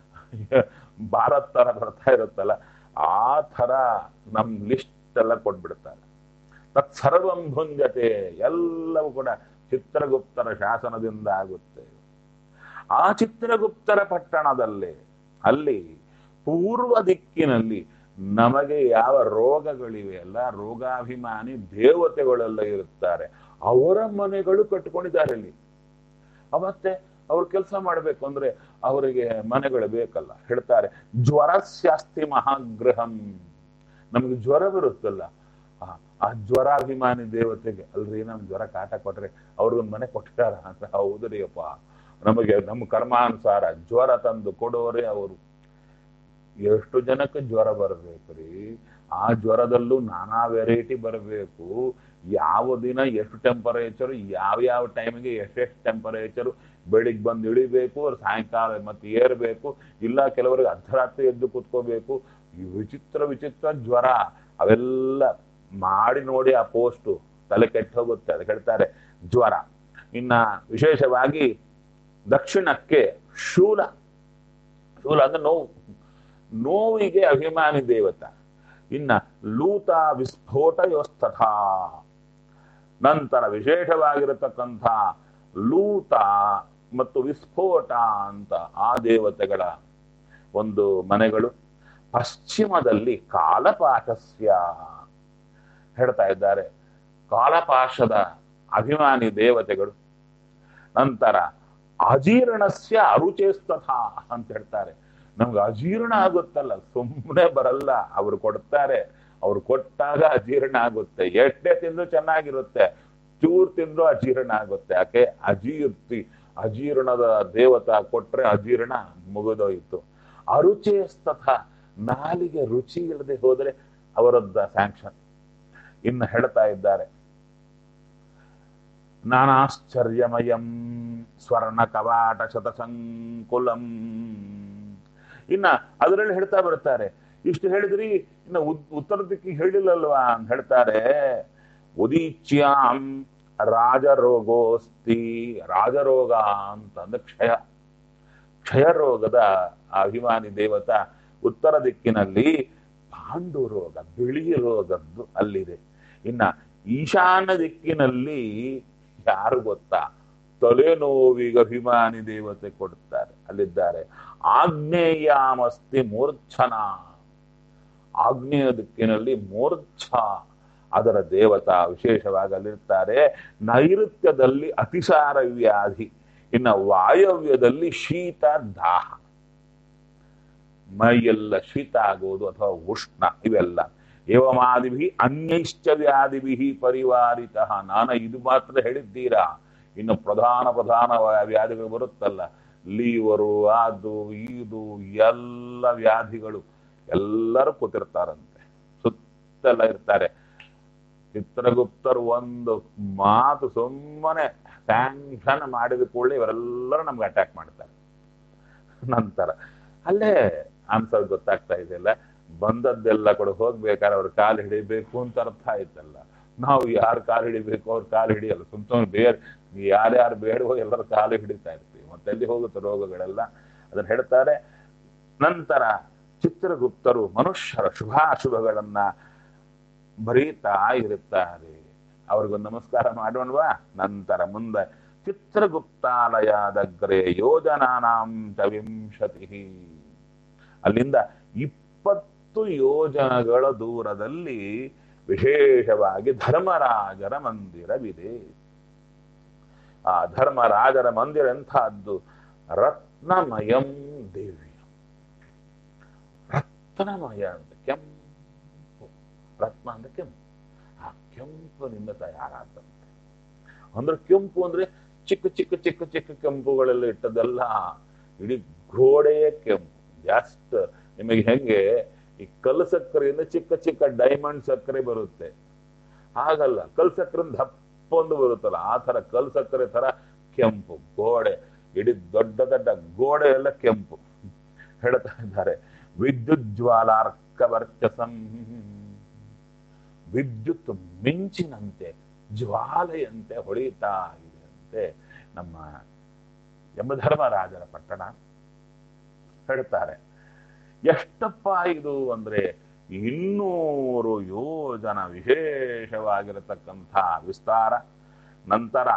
ಭಾರತ್ ತರ ಬರ್ತಾ ಇರುತ್ತಲ್ಲ ಆ ತರ ನಮ್ ಲಿಸ್ಟ್ ಎಲ್ಲ ಕೊಟ್ಬಿಡ್ತಾರೆ ತತ್ ಸರ್ವಂ ಭುಂಜತೆ ಎಲ್ಲವೂ ಕೂಡ ಚಿತ್ರಗುಪ್ತರ ಶಾಸನದಿಂದ ಆಗುತ್ತೆ ಆ ಚಿತ್ರಗುಪ್ತರ ಪಟ್ಟಣದಲ್ಲಿ ಅಲ್ಲಿ ಪೂರ್ವ ದಿಕ್ಕಿನಲ್ಲಿ ನಮಗೆ ಯಾವ ರೋಗಗಳಿವೆ ಅಲ್ಲ ರೋಗಾಭಿಮಾನಿ ದೇವತೆಗಳೆಲ್ಲ ಇರುತ್ತಾರೆ ಅವರ ಮನೆಗಳು ಕಟ್ಕೊಂಡಿದ್ದಾರೆ ಇಲ್ಲಿ ಮತ್ತೆ ಅವ್ರು ಕೆಲಸ ಮಾಡಬೇಕು ಅಂದ್ರೆ ಅವರಿಗೆ ಮನೆಗಳು ಬೇಕಲ್ಲ ಹೇಳ್ತಾರೆ ಜ್ವರಸ್ಯಾಸ್ತಿ ಮಹಾಗ್ರಹಂ ನಮ್ಗೆ ಜ್ವರ ಬರುತ್ತಲ್ಲ ಆ, ಆ ಜ್ವರಾಭಿಮಾನಿ ದೇವತೆಗೆ ಅಲ್ರಿ ನಮ್ ಜ್ವರ ಕಾಟ ಕೊಟ್ರೆ ಅವ್ರಿಗೊಂದು ಮನೆ ಕೊಟ್ಟಿದಾರ ಅಂತ ಹೌದ್ರಿ ಅಪ್ಪ ನಮಗೆ ನಮ್ಮ ಕರ್ಮಾನುಸಾರ ಜ್ವರ ತಂದು ಕೊಡೋರೇ ಅವರು ಎಷ್ಟು ಜನಕ್ಕೆ ಜ್ವರ ಬರಬೇಕು ರೀ ಆ ಜ್ವರದಲ್ಲೂ ನಾನಾ ವೆರೈಟಿ ಬರಬೇಕು ಯಾವ ದಿನ ಎಷ್ಟು ಟೆಂಪರೇಚರ್ ಯಾವ ಯಾವ ಟೈಮಿಗೆ ಎಷ್ಟೆಷ್ಟು ಟೆಂಪರೇಚರ್ ಬೆಳಿಗ್ಗೆ ಬಂದು ಇಳಿಬೇಕು ಸಾಯಂಕಾಲ ಮತ್ತೆ ಏರ್ಬೇಕು ಇಲ್ಲ ಕೆಲವರಿಗೆ ಅರ್ಧರಾತ್ರಿ ಎದ್ದು ಕೂತ್ಕೋಬೇಕು ಈ ವಿಚಿತ್ರ ವಿಚಿತ್ರ ಜ್ವರ ಅವೆಲ್ಲ ಮಾಡಿ ನೋಡಿ ಆ ಪೋಸ್ಟು ತಲೆ ಕೆಟ್ಟ ಹೋಗುತ್ತೆ ಅದಕ್ಕೆ ಹೇಳ್ತಾರೆ ಜ್ವರ ಇನ್ನ ವಿಶೇಷವಾಗಿ ದಕ್ಷಿಣಕ್ಕೆ ಶೂಲ ಶೂಲ ಅಂದ್ರೆ ನೋವು ನೋವಿಗೆ ಅಭಿಮಾನಿ ದೇವತ ಇನ್ನ ಲೂತ ವಿಸ್ಫೋಟ ಯೋಸ್ತಥಾ ನಂತರ ವಿಶೇಷವಾಗಿರತಕ್ಕಂಥ ಲೂತ ಮತ್ತು ವಿಸ್ಫೋಟ ಅಂತ ಆ ದೇವತೆಗಳ ಒಂದು ಮನೆಗಳು ಪಶ್ಚಿಮದಲ್ಲಿ ಕಾಲಪಾಶಸ್ಯ ಹೇಳ್ತಾ ಇದ್ದಾರೆ ಕಾಲಪಾಶದ ಅಭಿಮಾನಿ ದೇವತೆಗಳು ನಂತರ ಅಜೀರ್ಣಸ್ಯ ಅರುಚೇಸ್ತಥ ಅಂತ ಹೇಳ್ತಾರೆ ನಮ್ಗೆ ಅಜೀರ್ಣ ಆಗುತ್ತಲ್ಲ ಸುಮ್ಮನೆ ಬರಲ್ಲ ಅವ್ರು ಕೊಡ್ತಾರೆ ಅವ್ರು ಕೊಟ್ಟಾಗ ಅಜೀರ್ಣ ಆಗುತ್ತೆ ಎಷ್ಟೇ ತಿಂದ್ರು ಚೆನ್ನಾಗಿರುತ್ತೆ ಚೂರ್ ತಿಂದ್ರು ಅಜೀರ್ಣ ಆಗುತ್ತೆ ಯಾಕೆ ಅಜೀರ್ತಿ ಅಜೀರ್ಣದ ದೇವತ ಕೊಟ್ರೆ ಅಜೀರ್ಣ ಮುಗಿದೋಯ್ತು ಅರುಚೇಸ್ತಥ ನಾಲಿಗೆ ರುಚಿ ಇಲ್ಲದೆ ಹೋದ್ರೆ ಅವರದ್ದ ಸ್ಯಾಂಕ್ಷನ್ ಇನ್ನು ಹೇಳ್ತಾ ಇದ್ದಾರೆ ನಾನಾಶ್ಚರ್ಯಮಯಂ ಸ್ವರ್ಣ ಕವಾಟ ಶತಸಂಕುಲಂ ಇನ್ನ ಅದರಲ್ಲಿ ಹೇಳ್ತಾ ಬರ್ತಾರೆ ಇಷ್ಟು ಹೇಳಿದ್ರಿ ಇನ್ನು ಉತ್- ಉತ್ತರ ದಿಕ್ಕಿಗೆ ಹೇಳಿಲ್ಲಲ್ವಾ ಅಂತ ಹೇಳ್ತಾರೆ ಉದೀಚ್ಯಾಂ ರಾಜರೋಗೋಸ್ತಿ ರಾಜರೋಗ ಅಂತಂದ್ರೆ ಕ್ಷಯ ಕ್ಷಯ ರೋಗದ ಅಭಿಮಾನಿ ದೇವತ ಉತ್ತರ ದಿಕ್ಕಿನಲ್ಲಿ ಪಾಂಡು ರೋಗ ಬಿಳಿ ರೋಗದ್ದು ಅಲ್ಲಿದೆ ಇನ್ನ ಈಶಾನ್ಯ ದಿಕ್ಕಿನಲ್ಲಿ ಯಾರು ಗೊತ್ತಾ ತಲೆನೋವಿಗೆ ಅಭಿಮಾನಿ ದೇವತೆ ಕೊಡುತ್ತಾರೆ ಅಲ್ಲಿದ್ದಾರೆ ಆಗ್ನೇಯಾಮಸ್ತಿ ಮೂರ್ಛನ ಆಗ್ನೇಯ ದಿಕ್ಕಿನಲ್ಲಿ ಮೂರ್ಛ ಅದರ ದೇವತಾ ವಿಶೇಷವಾಗಿ ಅಲ್ಲಿರ್ತಾರೆ ನೈಋತ್ಯದಲ್ಲಿ ಅತಿಸಾರ ವ್ಯಾಧಿ ಇನ್ನು ವಾಯವ್ಯದಲ್ಲಿ ಶೀತ ದಾಹ ಮೈಯೆಲ್ಲ ಶೀತ ಆಗುವುದು ಅಥವಾ ಉಷ್ಣ ಇವೆಲ್ಲ ಏವಮಾದಿಭಿ ಅನ್ಯೈಶ್ಚ ವ್ಯಾಧಿಭಿ ಪರಿವಾರಿತ ನಾನ ಇದು ಮಾತ್ರ ಹೇಳಿದ್ದೀರಾ ಇನ್ನು ಪ್ರಧಾನ ಪ್ರಧಾನ ವ್ಯಾಧಿಗಳು ಬರುತ್ತಲ್ಲ ಲೀವರು ಅದು ಇದು ಎಲ್ಲ ವ್ಯಾಧಿಗಳು ಎಲ್ಲರೂ ಕೂತಿರ್ತಾರಂತೆ ಸುತ್ತೆಲ್ಲ ಇರ್ತಾರೆ ಚಿತ್ರಗುಪ್ತರು ಒಂದು ಮಾತು ಸುಮ್ಮನೆ ಸ್ಯಾಂಕ್ಷನ್ ಮಾಡಿದ ಕೂಡಲೇ ಇವರೆಲ್ಲರೂ ನಮ್ಗೆ ಅಟ್ಯಾಕ್ ಮಾಡ್ತಾರೆ ನಂತರ ಅಲ್ಲೇ ಆನ್ಸರ್ ಗೊತ್ತಾಗ್ತಾ ಇದೆಯಲ್ಲ ಬಂದದ್ದೆಲ್ಲ ಕೂಡ ಹೋಗ್ಬೇಕಾದ್ರೆ ಅವ್ರ ಕಾಲು ಹಿಡಿಬೇಕು ಅಂತ ಅರ್ಥ ಆಯ್ತಲ್ಲ ನಾವು ಯಾರು ಕಾಲು ಹಿಡಿಬೇಕು ಅವ್ರ ಕಾಲು ಹಿಡಿಯಲ್ಲ ಸುಮ್ ಸುಮ್ಮನೆ ಬೇರೆ ಯಾರ್ಯಾರು ಬೇಡವೋ ಎಲ್ಲರ ಕಾಲು ಹಿಡಿತಾ ಇರ್ತೀವಿ ಮತ್ತೆ ಎಲ್ಲಿ ಹೋಗುತ್ತೆ ರೋಗಗಳೆಲ್ಲ ಅದನ್ನ ಹೇಳ್ತಾರೆ ನಂತರ ಚಿತ್ರಗುಪ್ತರು ಮನುಷ್ಯರ ಶುಭಾಶುಭಗಳನ್ನ ಬರೀತಾ ಇರುತ್ತಾರೆ ಅವ್ರಿಗೊಂದು ನಮಸ್ಕಾರ ಮಾಡೋಣವಾ ನಂತರ ಮುಂದೆ ಚಿತ್ರಗುಪ್ತಾಲಯದಗ್ರೆ ಯೋಜನಾನಾಂ ಚವಿಂಶತಿ ಅಲ್ಲಿಂದ ಇಪ್ಪತ್ತು ಯೋಜನಗಳ ದೂರದಲ್ಲಿ ವಿಶೇಷವಾಗಿ ಧರ್ಮರಾಜರ ಮಂದಿರವಿದೆ ಆ ಧರ್ಮರಾಜರ ಮಂದಿರ ಎಂಥದ್ದು ರತ್ನಮಯಂ ದೇವಿ ರತ್ನಮಯ ಅಂತ ಕೆಂಪು ರತ್ನ ಅಂದ್ರೆ ಕೆಂಪು ಆ ಕೆಂಪಿನಿಂದ ತಯಾರಾದಂತೆ ಅಂದ್ರೆ ಕೆಂಪು ಅಂದ್ರೆ ಚಿಕ್ಕ ಚಿಕ್ಕ ಚಿಕ್ಕ ಚಿಕ್ಕ ಕೆಂಪುಗಳೆಲ್ಲ ಇಟ್ಟದೆಲ್ಲ ಇಡೀ ಗೋಡೆಯೇ ಕೆಂಪು ಜಾಸ್ತ್ ನಿಮಗೆ ಹೆಂಗೆ ಈ ಕಲ್ಲು ಸಕ್ಕರೆಯಿಂದ ಚಿಕ್ಕ ಚಿಕ್ಕ ಡೈಮಂಡ್ ಸಕ್ಕರೆ ಬರುತ್ತೆ ಹಾಗಲ್ಲ ಕಲ್ ಸಕ್ಕರೆ ದಪ್ಪೊಂದು ಬರುತ್ತಲ್ಲ ಆ ತರ ಕಲ್ ಸಕ್ಕರೆ ತರ ಕೆಂಪು ಗೋಡೆ ಇಡೀ ದೊಡ್ಡ ದೊಡ್ಡ ಗೋಡೆ ಎಲ್ಲ ಕೆಂಪು ಹೇಳ್ತಾ ಇದ್ದಾರೆ ವಿದ್ಯುತ್ ಜ್ವಾಲಾರ್ಕ ವರ್ಚಸಂ ವಿದ್ಯುತ್ ಮಿಂಚಿನಂತೆ ಜ್ವಾಲೆಯಂತೆ ಹೊಳಿತಾ ಇದೆ ಅಂತೆ ನಮ್ಮ ಯಮಧರ್ಮರಾಜರ ಪಟ್ಟಣ ಹೇಳ್ತಾರೆ ಎಷ್ಟಪ್ಪ ಇದು ಅಂದ್ರೆ ಇನ್ನೂರು ಯೋಜನ ವಿಶೇಷವಾಗಿರತಕ್ಕಂಥ ವಿಸ್ತಾರ ನಂತರ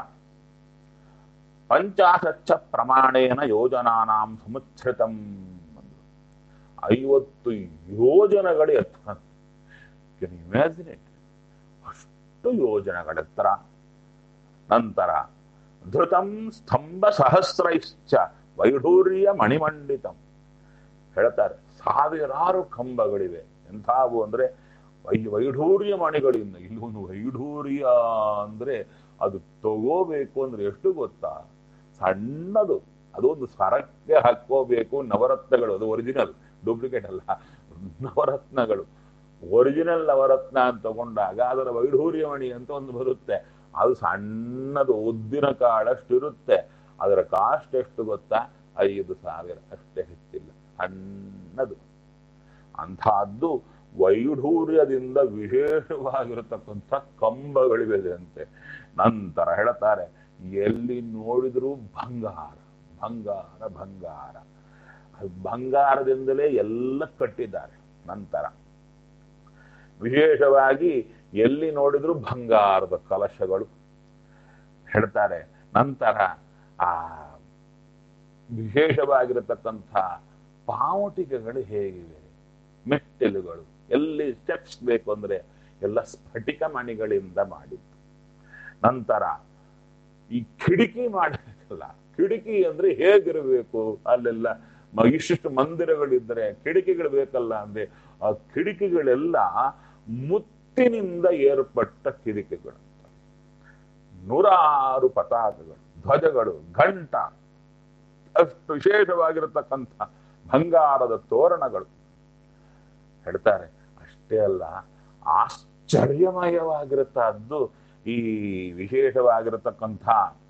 ಪಂಚಾಶಚ್ಚ ಪ್ರಮಾಣೇನ ಯೋಜನಾನಾಂ ಸಮುಚ್ಛೃತಂ ಅಂದ್ರು. ಐವತ್ತು ಯೋಜನಗಳು ಎತ್ತರ ಇಮ್ಯಾಜಿನ್ ಇಟ್ ಅಷ್ಟು ಯೋಜನಗಳ ಎತ್ತರ ನಂತರ ಧೃತಂ ಸ್ತಂಭ ಸಹಸ್ರೈಶ್ಚ ವೈಢೂರ್ಯ ಮಣಿಮಂಡಿತಂ ಹೇಳ್ತಾರೆ ಸಾವಿರಾರು ಕಂಬಗಳಿವೆ ಎಂಥವು ಅಂದ್ರೆ ವೈ ವೈಢೂರ್ಯ ಮಣಿಗಳಿಂದ ಇಲ್ಲಿ ಒಂದು ವೈಢೂರ್ಯ ಅಂದ್ರೆ ಅದು ತಗೋಬೇಕು ಅಂದ್ರೆ ಎಷ್ಟು ಗೊತ್ತಾ ಸಣ್ಣದು ಅದೊಂದು ಸರಕ್ಕೆ ಹಾಕೋಬೇಕು ನವರತ್ನಗಳು ಅದು ಒರಿಜಿನಲ್ ಡೂಪ್ಲಿಕೇಟ್ ಅಲ್ಲ ನವರತ್ನಗಳು ಒರಿಜಿನಲ್ ನವರತ್ನ ಅಂತ ತಗೊಂಡಾಗ ಅದರ ವೈಢೂರ್ಯ ಮಣಿ ಅಂತ ಒಂದು ಬರುತ್ತೆ ಅದು ಸಣ್ಣದು ಉದ್ದಿನ ಕಾಳಷ್ಟಿರುತ್ತೆ ಅದರ ಕಾಸ್ಟ್ ಎಷ್ಟು ಗೊತ್ತಾ ಐದು ಸಾವಿರ ಅಷ್ಟೇ ಹೆಚ್ಚಿಲ್ಲ ಸಣ್ಣದು ಅಂಥದ್ದು ವೈಢೂರ್ಯದಿಂದ ವಿಶೇಷವಾಗಿರತಕ್ಕಂಥ ಕಂಬಗಳಿವೆ ಅಂತೆ ನಂತರ ಹೇಳ್ತಾರೆ ಎಲ್ಲಿ ನೋಡಿದ್ರು ಬಂಗಾರ ಬಂಗಾರ ಬಂಗಾರ ಅದು ಬಂಗಾರದಿಂದಲೇ ಎಲ್ಲ ಕಟ್ಟಿದ್ದಾರೆ ನಂತರ ವಿಶೇಷವಾಗಿ ಎಲ್ಲಿ ನೋಡಿದ್ರು ಬಂಗಾರದ ಕಲಶಗಳು ಹೇಳ್ತಾರೆ ನಂತರ ಆ ವಿಶೇಷವಾಗಿರತಕ್ಕಂಥ ಪಾವಟಿಕೆಗಳು ಹೇಗಿವೆ ಮೆಟ್ಟಿಲುಗಳು ಎಲ್ಲಿ ಸ್ಟೆಪ್ಸ್ ಬೇಕು ಅಂದ್ರೆ ಎಲ್ಲ ಸ್ಫಟಿಕ ಮಣಿಗಳಿಂದ ಮಾಡಿದ್ದು ನಂತರ ಈ ಕಿಟಕಿ ಮಾಡಬೇಕಲ್ಲ ಕಿಟಕಿ ಅಂದ್ರೆ ಹೇಗಿರಬೇಕು ಅಲ್ಲೆಲ್ಲ ಮ- ಇಷ್ಟಿಷ್ಟು ಮಂದಿರಗಳಿದ್ರೆ ಕಿಟಕಿಗಳು ಬೇಕಲ್ಲ ಅಂದ್ರೆ ಆ ಕಿಟಕಿಗಳೆಲ್ಲ ಮುತ್ತಿನಿಂದ ಏರ್ಪಟ್ಟ ಕಿಟಕಿಗಳು ನೂರಾರು ಪತಾಕಗಳು ಧ್ವಜಗಳು ಘಂಟ ಅಷ್ಟು ವಿಶೇಷವಾಗಿರತಕ್ಕಂಥ ಬಂಗಾರದ ತೋರಣಗಳು ಹೇಳ್ತಾರೆ ಅಷ್ಟೇ ಅಲ್ಲ ಆಶ್ಚರ್ಯಮಯವಾಗಿರುತ್ತದ್ದು ಈ ವಿಶೇಷವಾಗಿರತಕ್ಕಂಥ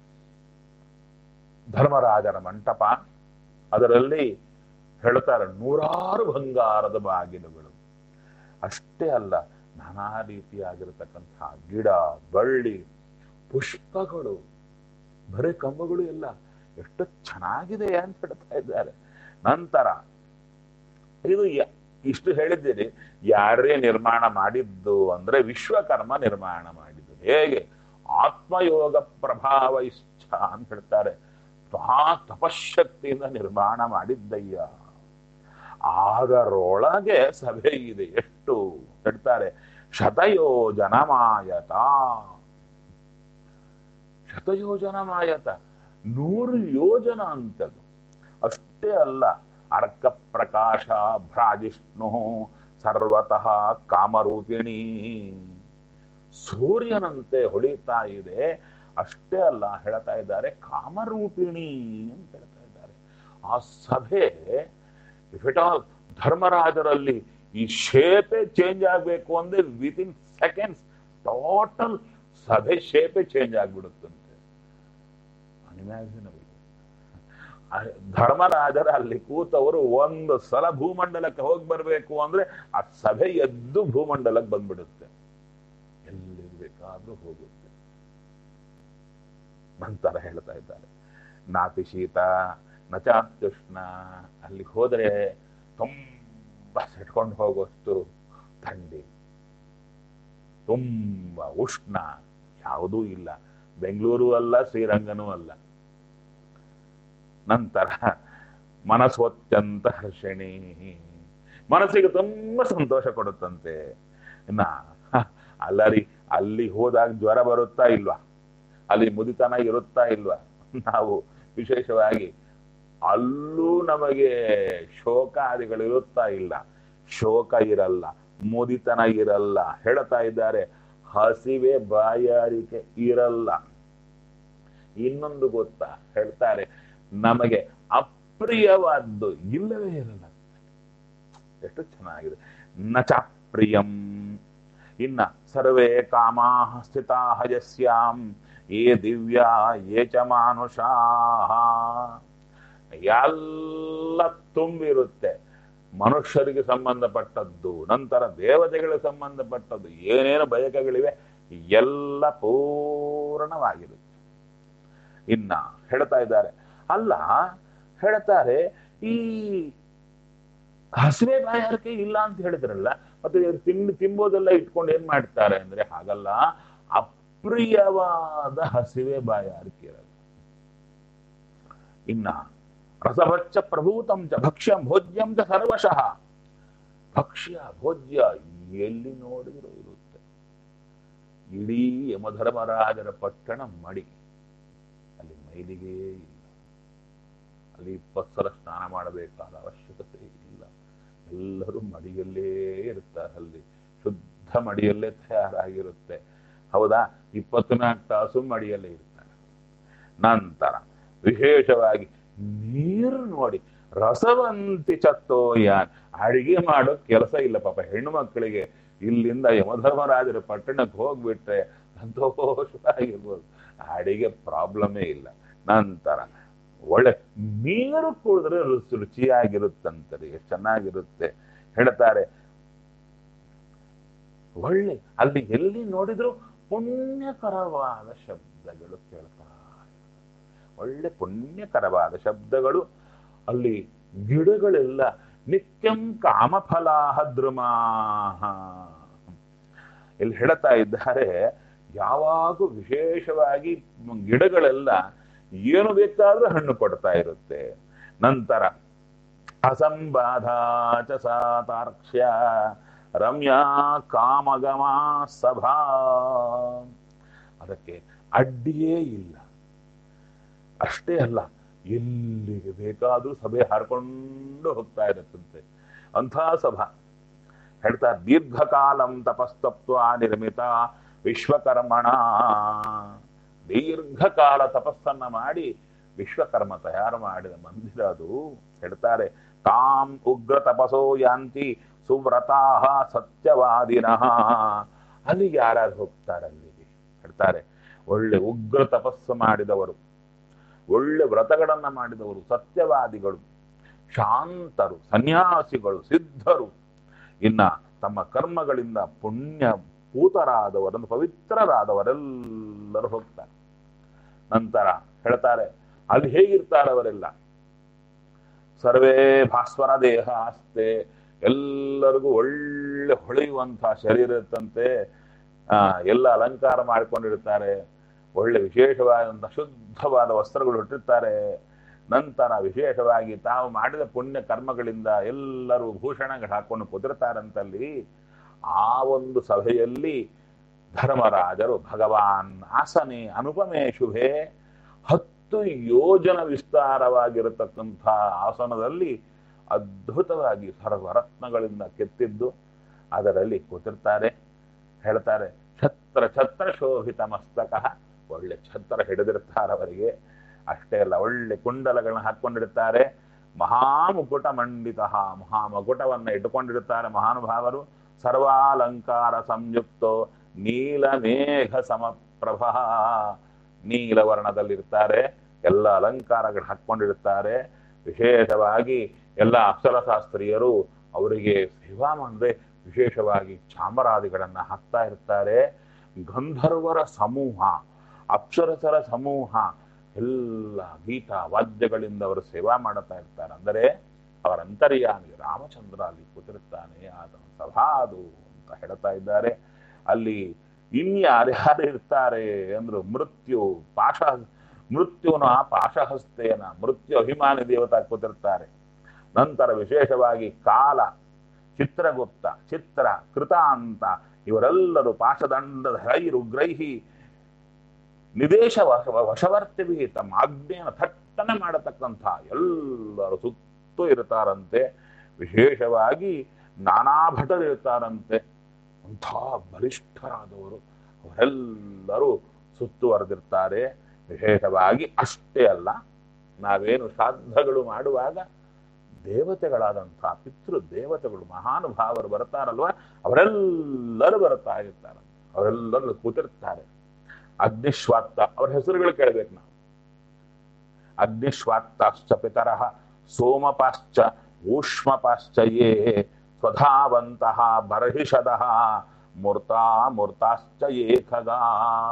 ಧರ್ಮರಾಜರ ಮಂಟಪ ಅದರಲ್ಲಿ ಹೇಳ್ತಾರೆ ನೂರಾರು ಬಂಗಾರದ ಬಾಗಿಲುಗಳು ಅಷ್ಟೇ ಅಲ್ಲ ನಾನಾ ರೀತಿಯಾಗಿರತಕ್ಕಂಥ ಗಿಡ ಬಳ್ಳಿ ಪುಷ್ಪಗಳು ಬರೀ ಕಂಬಗಳು ಎಲ್ಲ ಎಷ್ಟು ಚೆನ್ನಾಗಿದೆ ಅಂತ ಹೇಳ್ತಾ ಇದ್ದಾರೆ ನಂತರ ಇದು ಯ- ಇಷ್ಟು ಹೇಳಿದ್ದೀರಿ ಯಾರೇ ನಿರ್ಮಾಣ ಮಾಡಿದ್ದು ಅಂದ್ರೆ ವಿಶ್ವಕರ್ಮ ನಿರ್ಮಾಣ ಮಾಡಿದ್ದು ಹೇಗೆ ಆತ್ಮಯೋಗ ಪ್ರಭಾವ ಇಚ್ಛ ಅಂತ ಹೇಳ್ತಾರೆ ಮಹಾ ತಪಶಕ್ತಿಯಿಂದ ನಿರ್ಮಾಣ ಮಾಡಿದ್ದಯ್ಯ ಅದರೊಳಗೆ ಸಭೆ ಇದೆ ಎಷ್ಟು ಹೇಳ್ತಾರೆ ಶತಯೋಜನ ಮಾಯತ ಶತಯೋಜನ ಮಾಯತ ನೂರು ಯೋಜನ ಅಂತದು ಅಷ್ಟೇ ಅಲ್ಲ ಅರ್ಕ ಪ್ರಕಾಶ ಭ್ರಾಜಿಷ್ಣು ಸರ್ವತಃ ಕಾಮರೂಪಿಣಿ ಸೂರ್ಯನಂತೆ ಹೊಳಿತಾ ಇದೆ ಅಷ್ಟೇ ಅಲ್ಲ ಹೇಳ್ತಾ ಇದ್ದಾರೆ ಕಾಮರೂಪಿಣಿ ಅಂತ ಹೇಳ್ತಾ ಇದ್ದಾರೆ ಆ ಸಭೆ ಇಫ್ ಇಟ್ ಆಲ್ ಧರ್ಮರಾಜರಲ್ಲಿ ಈ ಶೇಪೇ ಚೇಂಜ್ ಆಗಬೇಕು ಅಂದ್ರೆ ವಿತ್ ಇನ್ ಸೆಕೆಂಡ್ಸ್ ಟೋಟಲ್ ಸಭೆ ಶೇಪೇ ಚೇಂಜ್ ಆಗ್ಬಿಡುತ್ತಂತೆ ಅನ್ಇಮ್ಯಾಜಿನಬಲ್ ಧರ್ಮರಾಜರ ಅಲ್ಲಿ ಕೂತವರು ಒಂದು ಸಲ ಭೂಮಂಡಲಕ್ಕೆ ಹೋಗಿ ಬರ್ಬೇಕು ಅಂದ್ರೆ ಆ ಸಭೆ ಎದ್ದು ಭೂಮಂಡಲಕ್ಕೆ ಬಂದ್ಬಿಡುತ್ತೆ ಎಲ್ಲಿರ್ಬೇಕಾ ಎಲ್ಲಾದ್ರೂ ಹೋಗುತ್ತೆ ನಂತರ ಹೇಳ್ತಾ ಇದ್ದಾರೆ ನಾತಿ ಶೀತ ನಚಾತ್ಯುಷ್ಣ ಅಲ್ಲಿ ಹೋದರೆ ತುಂಬ ಸೆಟ್ಕೊಂಡು ಹೋಗುವಷ್ಟು ಥಂಡಿ ತುಂಬ ಉಷ್ಣ ಯಾವುದೂ ಇಲ್ಲ ಬೆಂಗಳೂರು ಅಲ್ಲ ಶ್ರೀರಂಗನೂ ಅಲ್ಲ ನಂತರ ಮನಸ್ಸೊತ್ಯಂತ ಹರ್ಷಣಿ ಮನಸ್ಸಿಗೆ ತುಂಬ ಸಂತೋಷ ಕೊಡುತ್ತಂತೆ ಇನ್ನ ಹ, ಅಲ್ಲರಿ ಅಲ್ಲಿ ಹೋದಾಗ ಜ್ವರ ಬರುತ್ತಾ ಇಲ್ವಾ ಅಲ್ಲಿ ಮುದಿತನ ಇರುತ್ತಾ ಇಲ್ವಾ ನಾವು ವಿಶೇಷವಾಗಿ ಅಲ್ಲೂ ನಮಗೆ ಶೋಕಾದಿಗಳು ಇರುತ್ತಾ ಇಲ್ಲ ಶೋಕ ಇರಲ್ಲ ಮುದಿತನ ಇರಲ್ಲ ಹೇಳ್ತಾ ಇದ್ದಾರೆ ಹಸಿವೆ ಬಾಯಾರಿಕೆ ಇರಲ್ಲ ಇನ್ನೊಂದು ಗೊತ್ತಾ ಹೇಳ್ತಾರೆ ನಮಗೆ ಅಪ್ರಿಯವಾದ್ದು ಇಲ್ಲವೇ ಇರಲ್ಲ ಎಷ್ಟು ಚೆನ್ನಾಗಿದೆ ನಚ ಪ್ರಿಯಂ ಇನ್ನ ಸರ್ವೇ ಕಾಮಾ ಸ್ಥಿತಾ ಯಸ್ಯಾಂ ಏ ದಿವ್ಯ ಏ ಚ ಮಾನುಷಾ ಎಲ್ಲ ತುಂಬಿರುತ್ತೆ ಮನುಷ್ಯರಿಗೆ ಸಂಬಂಧಪಟ್ಟದ್ದು ನಂತರ ದೇವತೆಗಳಿಗೆ ಸಂಬಂಧಪಟ್ಟದ್ದು ಏನೇನು ಬಯಕೆಗಳಿವೆ ಎಲ್ಲ ಪೂರ್ಣವಾಗಿರುತ್ತೆ ಇನ್ನ ಹೇಳ್ತಾ ಇದ್ದಾರೆ ಅಲ್ಲ ಹೇಳ್ತಾರೆ ಈ ಹಸಿವೆ ಬಾಯಾರಿಕೆ ಇಲ್ಲ ಅಂತ ಹೇಳಿದ್ರಲ್ಲ ಮತ್ತೆ ಇವ್ರು ತಿಂಡಿ ತಿಂಬೋದೆಲ್ಲ ಇಟ್ಕೊಂಡು ಏನ್ ಮಾಡ್ತಾರೆ ಅಂದ್ರೆ ಹಾಗಲ್ಲ ಅಪ್ರಿಯವಾದ ಹಸಿವೆ ಬಾಯಾರಿಕೆ ಇರಲ್ಲ ಇನ್ನ ರಸಭಚ್ಚ ಪ್ರಭೂತಂ ಚ ಭಕ್ಷ್ಯಂ ಭೋಜ್ಯಂ ಚ ಸರ್ವಶಃ ಭಕ್ಷ್ಯ ಭೋಜ್ಯ ಎಲ್ಲಿ ನೋಡಿದ್ರು ಇರುತ್ತೆ ಇಡೀ ಯಮಧರ್ಮರಾಜರ ಪಟ್ಟಣ ಮಡಿ ಅಲ್ಲಿ ಮೈಲಿಗೆ ಇಲ್ಲ ಅಲ್ಲಿ ಇಪ್ಪತ್ತು ಸಲ ಸ್ನಾನ ಮಾಡಬೇಕಾದ ಅವಶ್ಯಕತೆ ಇಲ್ಲ ಎಲ್ಲರೂ ಮಡಿಯಲ್ಲೇ ಇರ್ತಾರೆ ಅಲ್ಲಿ ಶುದ್ಧ ಮಡಿಯಲ್ಲೇ ತಯಾರಾಗಿರುತ್ತೆ ಹೌದಾ ಇಪ್ಪತ್ನಾಲ್ಕು ತಾಸು ಮಡಿಯಲ್ಲೇ ಇರ್ತಾರೆ ನಂತರ ವಿಶೇಷವಾಗಿ ನೀರು ನೋಡಿ ರಸವಂತಿ ಚತ್ತೋಯಾನ್ ಅಡಿಗೆ ಮಾಡೋ ಕೆಲಸ ಇಲ್ಲ ಪಾಪ ಹೆಣ್ಣು ಮಕ್ಕಳಿಗೆ ಇಲ್ಲಿಂದ ಯಮಧರ್ಮರಾಜರ ಪಟ್ಟಣಕ್ಕೆ ಹೋಗ್ಬಿಟ್ರೆ ಸಂತೋಷವಾಗಿರ್ಬೋದು ಅಡಿಗೆ ಪ್ರಾಬ್ಲಮೇ ಇಲ್ಲ ನಂತರ ಒಳ್ಳೆ ನೀರು ಕುಡಿದ್ರೆ ರುಚಿ ರುಚಿಯಾಗಿರುತ್ತಂತಾರೆ ಎಷ್ಟು ಚೆನ್ನಾಗಿರುತ್ತೆ ಹೇಳ್ತಾರೆ ಒಳ್ಳೆ ಅಲ್ಲಿ ಎಲ್ಲಿ ನೋಡಿದ್ರು ಪುಣ್ಯಕರವಾದ ಶಬ್ದಗಳು ಕೇಳ್ತಾ ಇರುತ್ತೆ. ಒಳ್ಳೆ ಪುಣ್ಯಕರವಾದ ಶಬ್ದಗಳು ಅಲ್ಲಿ ಗಿಡಗಳೆಲ್ಲ ನಿತ್ಯಂ ಕಾಮಫಲಾಹ ದ್ರುಮಾಹ ಇಲ್ಲಿ ಹೇಳ್ತಾ ಇದ್ದಾರೆ ಯಾವಾಗೂ ವಿಶೇಷವಾಗಿ ಗಿಡಗಳೆಲ್ಲ ಏನು ಬೇಕಾದ್ರೂ ಹಣ್ಣು ಕೊಡ್ತಾ ಇರುತ್ತೆ ನಂತರ ಅಸಂಬಾಧ ಚ ಸಾತಾರ್ಕ್ಷ್ಯ ರಮ್ಯಾ ಕಾಮಗಮಾ ಸಭಾ ಅದಕ್ಕೆ ಅಡ್ಡಿಯೇ ಇಲ್ಲ ಅಷ್ಟೇ ಅಲ್ಲ ಎಲ್ಲಿಗೆ ಬೇಕಾದ್ರೂ ಸಭೆ ಹಾರ್ಕೊಂಡು ಹೋಗ್ತಾ ಇರುತ್ತಂತೆ ಅಂಥ ಸಭಾ ಹೇಳ್ತಾ ದೀರ್ಘಕಾಲಂ ತಪಸ್ತತ್ವ ನಿರ್ಮಿತ ವಿಶ್ವಕರ್ಮಣ ದೀರ್ಘಕಾಲ ತಪಸ್ಸನ್ನ ಮಾಡಿ ವಿಶ್ವಕರ್ಮ ತಯಾರು ಮಾಡಿದ ಮಂದಿರ ಅದು ಹೇಳ್ತಾರೆ ತಾಂ ಉಗ್ರ ತಪಸೋ ಯಾಂತಿ ಸುವ್ರತಾ ಸತ್ಯವಾದಿನಃ ಅಲ್ಲಿಗೆ ಯಾರ್ಯಾರು ಹೋಗ್ತಾರೆ ಅಲ್ಲಿಗೆ ಹೇಳ್ತಾರೆ ಒಳ್ಳೆ ಉಗ್ರ ತಪಸ್ಸು ಮಾಡಿದವರು ಒಳ್ಳೆ ವ್ರತಗಳನ್ನ ಮಾಡಿದವರು ಸತ್ಯವಾದಿಗಳು ಶಾಂತರು ಸನ್ಯಾಸಿಗಳು ಸಿದ್ಧರು ಇನ್ನ ತಮ್ಮ ಕರ್ಮಗಳಿಂದ ಪುಣ್ಯ ಪೂತರಾದವರನ್ನು ಪವಿತ್ರರಾದವರೆಲ್ಲರೂ ಹೋಗ್ತಾರೆ ನಂತರ ಹೇಳ್ತಾರೆ ಅಲ್ಲಿ ಹೇಗಿರ್ತಾರೆ ಅವರೆಲ್ಲ ಸರ್ವೇ ಭಾಸ್ವರ ದೇಹ ಆಸ್ತೆ ಎಲ್ಲರಿಗೂ ಒಳ್ಳೆ ಹೊಳೆಯುವಂತಹ ಶರೀರ ಇರುತ್ತಂತೆ ಆ ಎಲ್ಲ ಅಲಂಕಾರ ಮಾಡಿಕೊಂಡಿರ್ತಾರೆ ಒಳ್ಳೆ ವಿಶೇಷವಾದಂಥ ಶುದ್ಧವಾದ ವಸ್ತ್ರಗಳು ಇಟ್ಟಿರ್ತಾರೆ ನಂತರ ವಿಶೇಷವಾಗಿ ತಾವು ಮಾಡಿದ ಪುಣ್ಯ ಕರ್ಮಗಳಿಂದ ಎಲ್ಲರೂ ಭೂಷಣಗಳು ಹಾಕೊಂಡು ಕುದುರ್ತಾರಂತಲ್ಲಿ ಆ ಒಂದು ಸಭೆಯಲ್ಲಿ ಧರ್ಮರಾಜರು ಭಗವಾನ್ ಆಸನೆ ಅನುಪಮೇ ಶುಭೆ ಹತ್ತು ಯೋಜನ ವಿಸ್ತಾರವಾಗಿರತಕ್ಕಂಥ ಆಸನದಲ್ಲಿ ಅದ್ಭುತವಾಗಿ ಸರ್ವರತ್ನಗಳಿಂದ ಕೆತ್ತಿದ್ದು ಅದರಲ್ಲಿ ಕೂತಿರ್ತಾರೆ ಹೇಳ್ತಾರೆ ಛತ್ರ ಛತ್ರ ಶೋಭಿತ ಮಸ್ತಕ ಒಳ್ಳೆ ಛತ್ರ ಹಿಡಿದಿರ್ತಾರೆ ಅವರಿಗೆ ಅಷ್ಟೇ ಅಲ್ಲ ಒಳ್ಳೆ ಕುಂಡಲಗಳನ್ನ ಹಾಕೊಂಡಿರ್ತಾರೆ ಮಹಾಮುಕುಟ ಮಂಡಿತ ಮಹಾಮಕುಟವನ್ನ ಇಟ್ಟುಕೊಂಡಿರ್ತಾರೆ ಮಹಾನುಭಾವರು ಸರ್ವಾಲಂಕಾರ ಸಂಯುಕ್ತೋ ನೀಲಮೇಘ ಸಮಪ್ರಭ ನೀಲವರ್ಣದಲ್ಲಿರ್ತಾರೆ ಎಲ್ಲ ಅಲಂಕಾರಗಳು ಹಾಕೊಂಡಿರ್ತಾರೆ ವಿಶೇಷವಾಗಿ ಎಲ್ಲ ಅಕ್ಷರಶಾಸ್ತ್ರೀಯರು ಅವರಿಗೆ ಸೇವಾ ಅಂದ್ರೆ ವಿಶೇಷವಾಗಿ ಚಾಮರಾದಿಗಳನ್ನ ಹಾಕ್ತಾ ಇರ್ತಾರೆ ಗಂಧರ್ವರ ಸಮೂಹ ಅಪ್ಸರಸರ ಸಮೂಹ ಎಲ್ಲ ಗೀತ ವಾದ್ಯಗಳಿಂದ ಅವರು ಸೇವಾ ಮಾಡುತ್ತಾ ಇರ್ತಾರೆ ಅಂದರೆ ಅವರ ಅಂತರ್ಯಾಮಿ ರಾಮಚಂದ್ರ ಅಲ್ಲಿ ಕೂತಿರುತ್ತಾನೆ ಆತನ ಸಭಾದು ಅಂತ ಹೇಳ್ತಾ ಇದ್ದಾರೆ ಅಲ್ಲಿ ಇನ್ಯಾರ್ಯಾರು ಇರ್ತಾರೆ ಅಂದ್ರು ಮೃತ್ಯು ಪಾಶ ಮೃತ್ಯುನ ಪಾಶಹಸ್ತೇನ ಮೃತ್ಯು ಅಭಿಮಾನಿ ದೇವತಾ ಕೂತಿರ್ತಾರೆ ನಂತರ ವಿಶೇಷವಾಗಿ ಕಾಲ ಚಿತ್ರಗುಪ್ತ ಚಿತ್ರ ಕೃತಾಂತ ಇವರೆಲ್ಲರೂ ಪಾಶದಂಡದ ಹೈರು ಗ್ರಹಿ ನಿದೇಶ ವಶ- ವಶವರ್ತಿವಿ ತಮ್ಮ ಆಜ್ಞೆಯನ್ನು ಥಟ್ಟನೆ ಮಾಡತಕ್ಕಂಥ ಎಲ್ಲರೂ ಸುತ್ತೂ ಇರ್ತಾರಂತೆ ವಿಶೇಷವಾಗಿ ನಾನಾ ಭಟರು ಇರ್ತಾರಂತೆ ಅಂಥ ಬಲಿಷ್ಠರಾದವರು ಅವರೆಲ್ಲರೂ ಸುತ್ತುವರೆದಿರ್ತಾರೆ ವಿಶೇಷವಾಗಿ ಅಷ್ಟೇ ಅಲ್ಲ ನಾವೇನು ಶ್ರಾದ್ದಗಳು ಮಾಡುವಾಗ ದೇವತೆಗಳಾದಂಥ ಪಿತೃ ದೇವತೆಗಳು ಮಹಾನುಭಾವರು ಬರ್ತಾರಲ್ವ ಅವರೆಲ್ಲರೂ ಬರ್ತಾ ಇರ್ತಾರೆ ಅವರೆಲ್ಲರೂ ಕೂತಿರ್ತಾರೆ ಅಗ್ನಿಶ್ವಾತ್ತ ಅವ್ರ ಹೆಸರುಗಳು ಕೇಳಬೇಕು ನಾವು ಅಗ್ನಿಶ್ವಾತ್ತಾಶ್ಚ ಪಿತರಃ ಸೋಮಪಾಶ್ಚ ಊಷ್ಮಪಾಶ್ಚ ಯೇ ಸ್ವಧಾವಂತಹ ಬರ್ಹಿಷದಃ ಮೂರ್ತಾ ಮೂರ್ತಾಶ್ಚ ಏಕಗಾ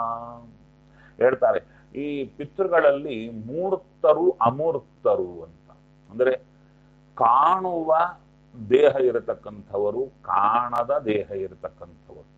ಹೇಳ್ತಾರೆ ಈ ಪಿತೃಗಳಲ್ಲಿ ಮೂರ್ತರು ಅಮೂರ್ತರು ಅಂತ ಅಂದ್ರೆ ಕಾಣುವ ದೇಹ ಇರತಕ್ಕಂಥವರು ಕಾಣದ ದೇಹ ಇರತಕ್ಕಂಥವರು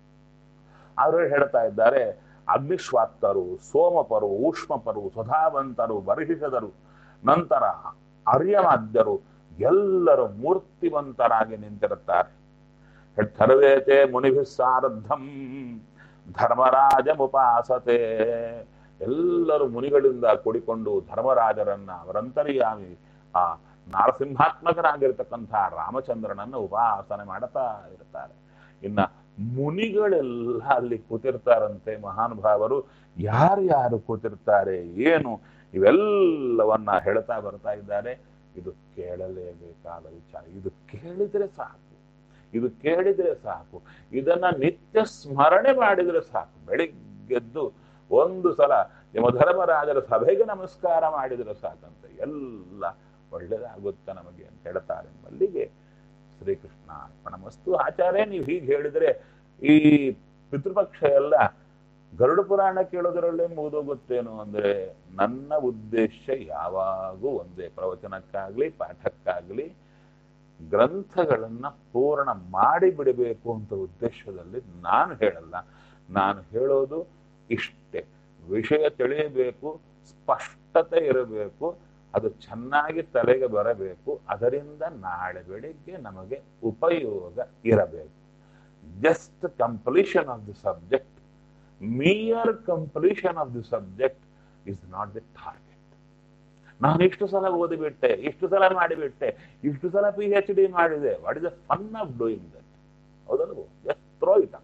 ಅವರು ಹೇಳ್ತಾ ಇದ್ದಾರೆ ಅಗ್ನಿಶ್ವಾತ್ತರು ಸೋಮಪರು ಊಷ್ಮಪರು ಸ್ವಧಾವಂತರು ಬರ್ಹಿಷದರು ನಂತರ ಅರ್ಯಮಾದ್ಯರು ಎಲ್ಲರೂ ಮೂರ್ತಿವಂತರಾಗಿ ನಿಂತಿರುತ್ತಾರೆ ಸರ್ವೇತೆ ಮುನಿಭಿ ಸಾರಥಂ ಧರ್ಮರಾಜ ಮುಪಾಸತೆ ಎಲ್ಲರೂ ಮುನಿಗಳಿಂದ ಕೂಡಿಕೊಂಡು ಧರ್ಮರಾಜರನ್ನ ಅವರಂತರ್ಯಾಮಿ ಆ ನಾರಸಿಂಹಾತ್ಮಕರಾಗಿರ್ತಕ್ಕಂಥ ರಾಮಚಂದ್ರನನ್ನು ಉಪಾಸನೆ ಮಾಡುತ್ತಾ ಇರ್ತಾರೆ ಇನ್ನ ಮುನಿಗಳೆಲ್ಲ ಅಲ್ಲಿ ಕೂತಿರ್ತಾರಂತೆ ಮಹಾನುಭಾವರು ಯಾರ್ಯಾರು ಕೂತಿರ್ತಾರೆ ಏನು ಇವೆಲ್ಲವನ್ನ ಹೇಳ್ತಾ ಬರ್ತಾ ಇದ್ದಾರೆ ಇದು ಕೇಳಲೇಬೇಕಾದ ವಿಚಾರ ಇದು ಕೇಳಿದ್ರೆ ಸಾಕು ಇದು ಕೇಳಿದ್ರೆ ಸಾಕು ಇದನ್ನ ನಿತ್ಯ ಸ್ಮರಣೆ ಮಾಡಿದ್ರೆ ಸಾಕು ಬೆಳಿಗ್ಗೆದ್ದು ಒಂದು ಸಲ ಯಮಧರ್ಮರಾಜರ ಸಭೆಗೆ ನಮಸ್ಕಾರ ಮಾಡಿದ್ರೆ ಸಾಕಂತೆ ಎಲ್ಲ ಒಳ್ಳೇದಾಗುತ್ತೆ ನಮಗೆ ಅಂತ ಹೇಳ್ತಾರೆ ಮಲ್ಲಿಗೆ ಶ್ರೀಕೃಷ್ಣ ಅರ್ಪಣಮಸ್ತು ಆಚಾರ್ಯ ನೀವು ಹೀಗೆ ಹೇಳಿದ್ರೆ ಈ ಪಿತೃಪಕ್ಷ ಎಲ್ಲ ಗರುಡ ಪುರಾಣ ಕೇಳೋದ್ರಲ್ಲೇ ಮುಗಿದೋಗುತ್ತೇನೋ ಅಂದ್ರೆ ನನ್ನ ಉದ್ದೇಶ ಯಾವಾಗೂ ಒಂದೇ ಪ್ರವಚನಕ್ಕಾಗ್ಲಿ ಪಾಠಕ್ಕಾಗ್ಲಿ ಗ್ರಂಥಗಳನ್ನ ಪೂರ್ಣ ಮಾಡಿ ಬಿಡಬೇಕು ಅಂತ ಉದ್ದೇಶದಲ್ಲಿ ನಾನು ಹೇಳಲ್ಲ ನಾನು ಹೇಳೋದು ಇಷ್ಟೇ ವಿಷಯ ತಿಳಿಯಬೇಕು ಸ್ಪಷ್ಟತೆ ಇರಬೇಕು ಅದು ಚೆನ್ನಾಗಿ ತಲೆಗೆ ಬರಬೇಕು ಅದರಿಂದ ನಾಳೆ ಬೆಳಿಗ್ಗೆ ನಮಗೆ ಉಪಯೋಗ ಇರಬೇಕು just completion of the subject mere completion of the subject is not the target ನಾನು ಇಷ್ಟು ಸಲ ಓದಿಬಿಟ್ಟೆ ಇಷ್ಟು ಸಲ ಮಾಡಿಬಿಟ್ಟೆ ಇಷ್ಟು ಸಲ ಪಿ ಎಚ್ ಡಿ ಮಾಡಿದೆ what is the fun of doing that ಹೌದಲ್ವೋ ಜಸ್ಟ್ ಥ್ರೋ ಇಟ್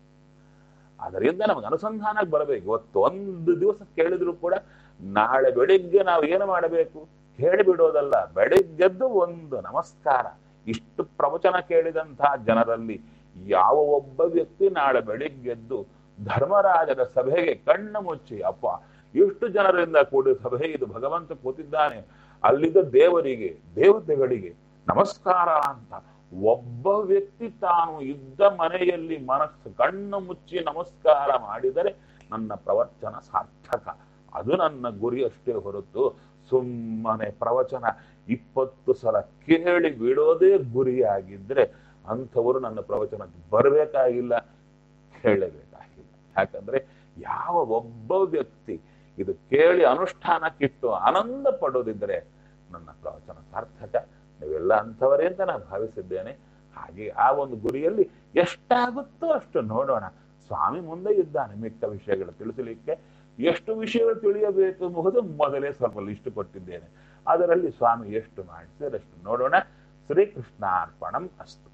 ಅದರಿಂದ ನಮಗೆ ಅನುಸಂಧಾನಕ್ಕೆ ಬರಬೇಕು ಇವತ್ತು ಒಂದು ದಿವಸ ಕೇಳಿದ್ರು ಕೂಡ ನಾಳೆ ಬೆಳಿಗ್ಗೆ ನಾವು ಏನು ಮಾಡಬೇಕು ಹೇಳಿಬಿಡೋದಲ್ಲ ಬೆಳಿಗ್ಗೆದ್ದು ಒಂದು ನಮಸ್ಕಾರ ಇಷ್ಟು ಪ್ರವಚನ ಕೇಳಿದಂತಹ ಜನರಲ್ಲಿ ಯಾವ ಒಬ್ಬ ವ್ಯಕ್ತಿ ನಾಳೆ ಬೆಳಿಗ್ಗೆದ್ದು ಧರ್ಮರಾಜರ ಸಭೆಗೆ ಕಣ್ಣು ಮುಚ್ಚಿ ಅಪ್ಪ ಎಷ್ಟು ಜನರಿಂದ ಕೂಡಿದ ಸಭೆ ಇದು ಭಗವಂತ ಕೂತಿದ್ದಾನೆ ಅಲ್ಲಿದ್ದ ದೇವರಿಗೆ ದೇವತೆಗಳಿಗೆ ನಮಸ್ಕಾರ ಅಂತ ಒಬ್ಬ ವ್ಯಕ್ತಿ ತಾನು ಇದ್ದ ಮನೆಯಲ್ಲಿ ಮನಸ್ಸು ಕಣ್ಣು ಮುಚ್ಚಿ ನಮಸ್ಕಾರ ಮಾಡಿದರೆ ನನ್ನ ಪ್ರವಚನ ಸಾರ್ಥಕ ಅದು ನನ್ನ ಗುರಿ ಅಷ್ಟೇ ಹೊರತು ಸುಮ್ಮನೆ ಪ್ರವಚನ ಇಪ್ಪತ್ತು ಸಲ ಕೇಳಿ ಬಿಡೋದೇ ಗುರಿಯಾಗಿದ್ರೆ ಅಂಥವರು ನನ್ನ ಪ್ರವಚನಕ್ಕೆ ಬರಬೇಕಾಗಿಲ್ಲ ಕೇಳಬೇಕಾಗಿಲ್ಲ ಯಾಕಂದ್ರೆ ಯಾವ ಒಬ್ಬ ವ್ಯಕ್ತಿ ಇದು ಕೇಳಿ ಅನುಷ್ಠಾನಕ್ಕಿಟ್ಟು ಆನಂದ ಪಡೋದಿದ್ರೆ ನನ್ನ ಪ್ರವಚನ ಸಾರ್ಥಕ ನೀವೆಲ್ಲ ಅಂಥವರೇ ಅಂತ ನಾನು ಭಾವಿಸಿದ್ದೇನೆ ಹಾಗೆ ಆ ಒಂದು ಗುರಿಯಲ್ಲಿ ಎಷ್ಟಾಗುತ್ತೋ ಅಷ್ಟು ನೋಡೋಣ ಸ್ವಾಮಿ ಮುಂದೆ ಇದ್ದಾನೆ ಮಿಕ್ಕ ವಿಷಯಗಳು ತಿಳಿಸಲಿಕ್ಕೆ ಎಷ್ಟು ವಿಷಯಗಳು ತಿಳಿಯಬೇಕು ಎಂಬುದು ಮೊದಲೇ ಸ್ವಲ್ಪ ಲಿಸ್ಟ್ ಕೊಟ್ಟಿದ್ದೇನೆ ಅದರಲ್ಲಿ ಸ್ವಾಮಿ ಎಷ್ಟು ಮಾಡಿಸಿದಷ್ಟು ನೋಡೋಣ ಶ್ರೀಕೃಷ್ಣಾರ್ಪಣಂ ಅಸ್ತು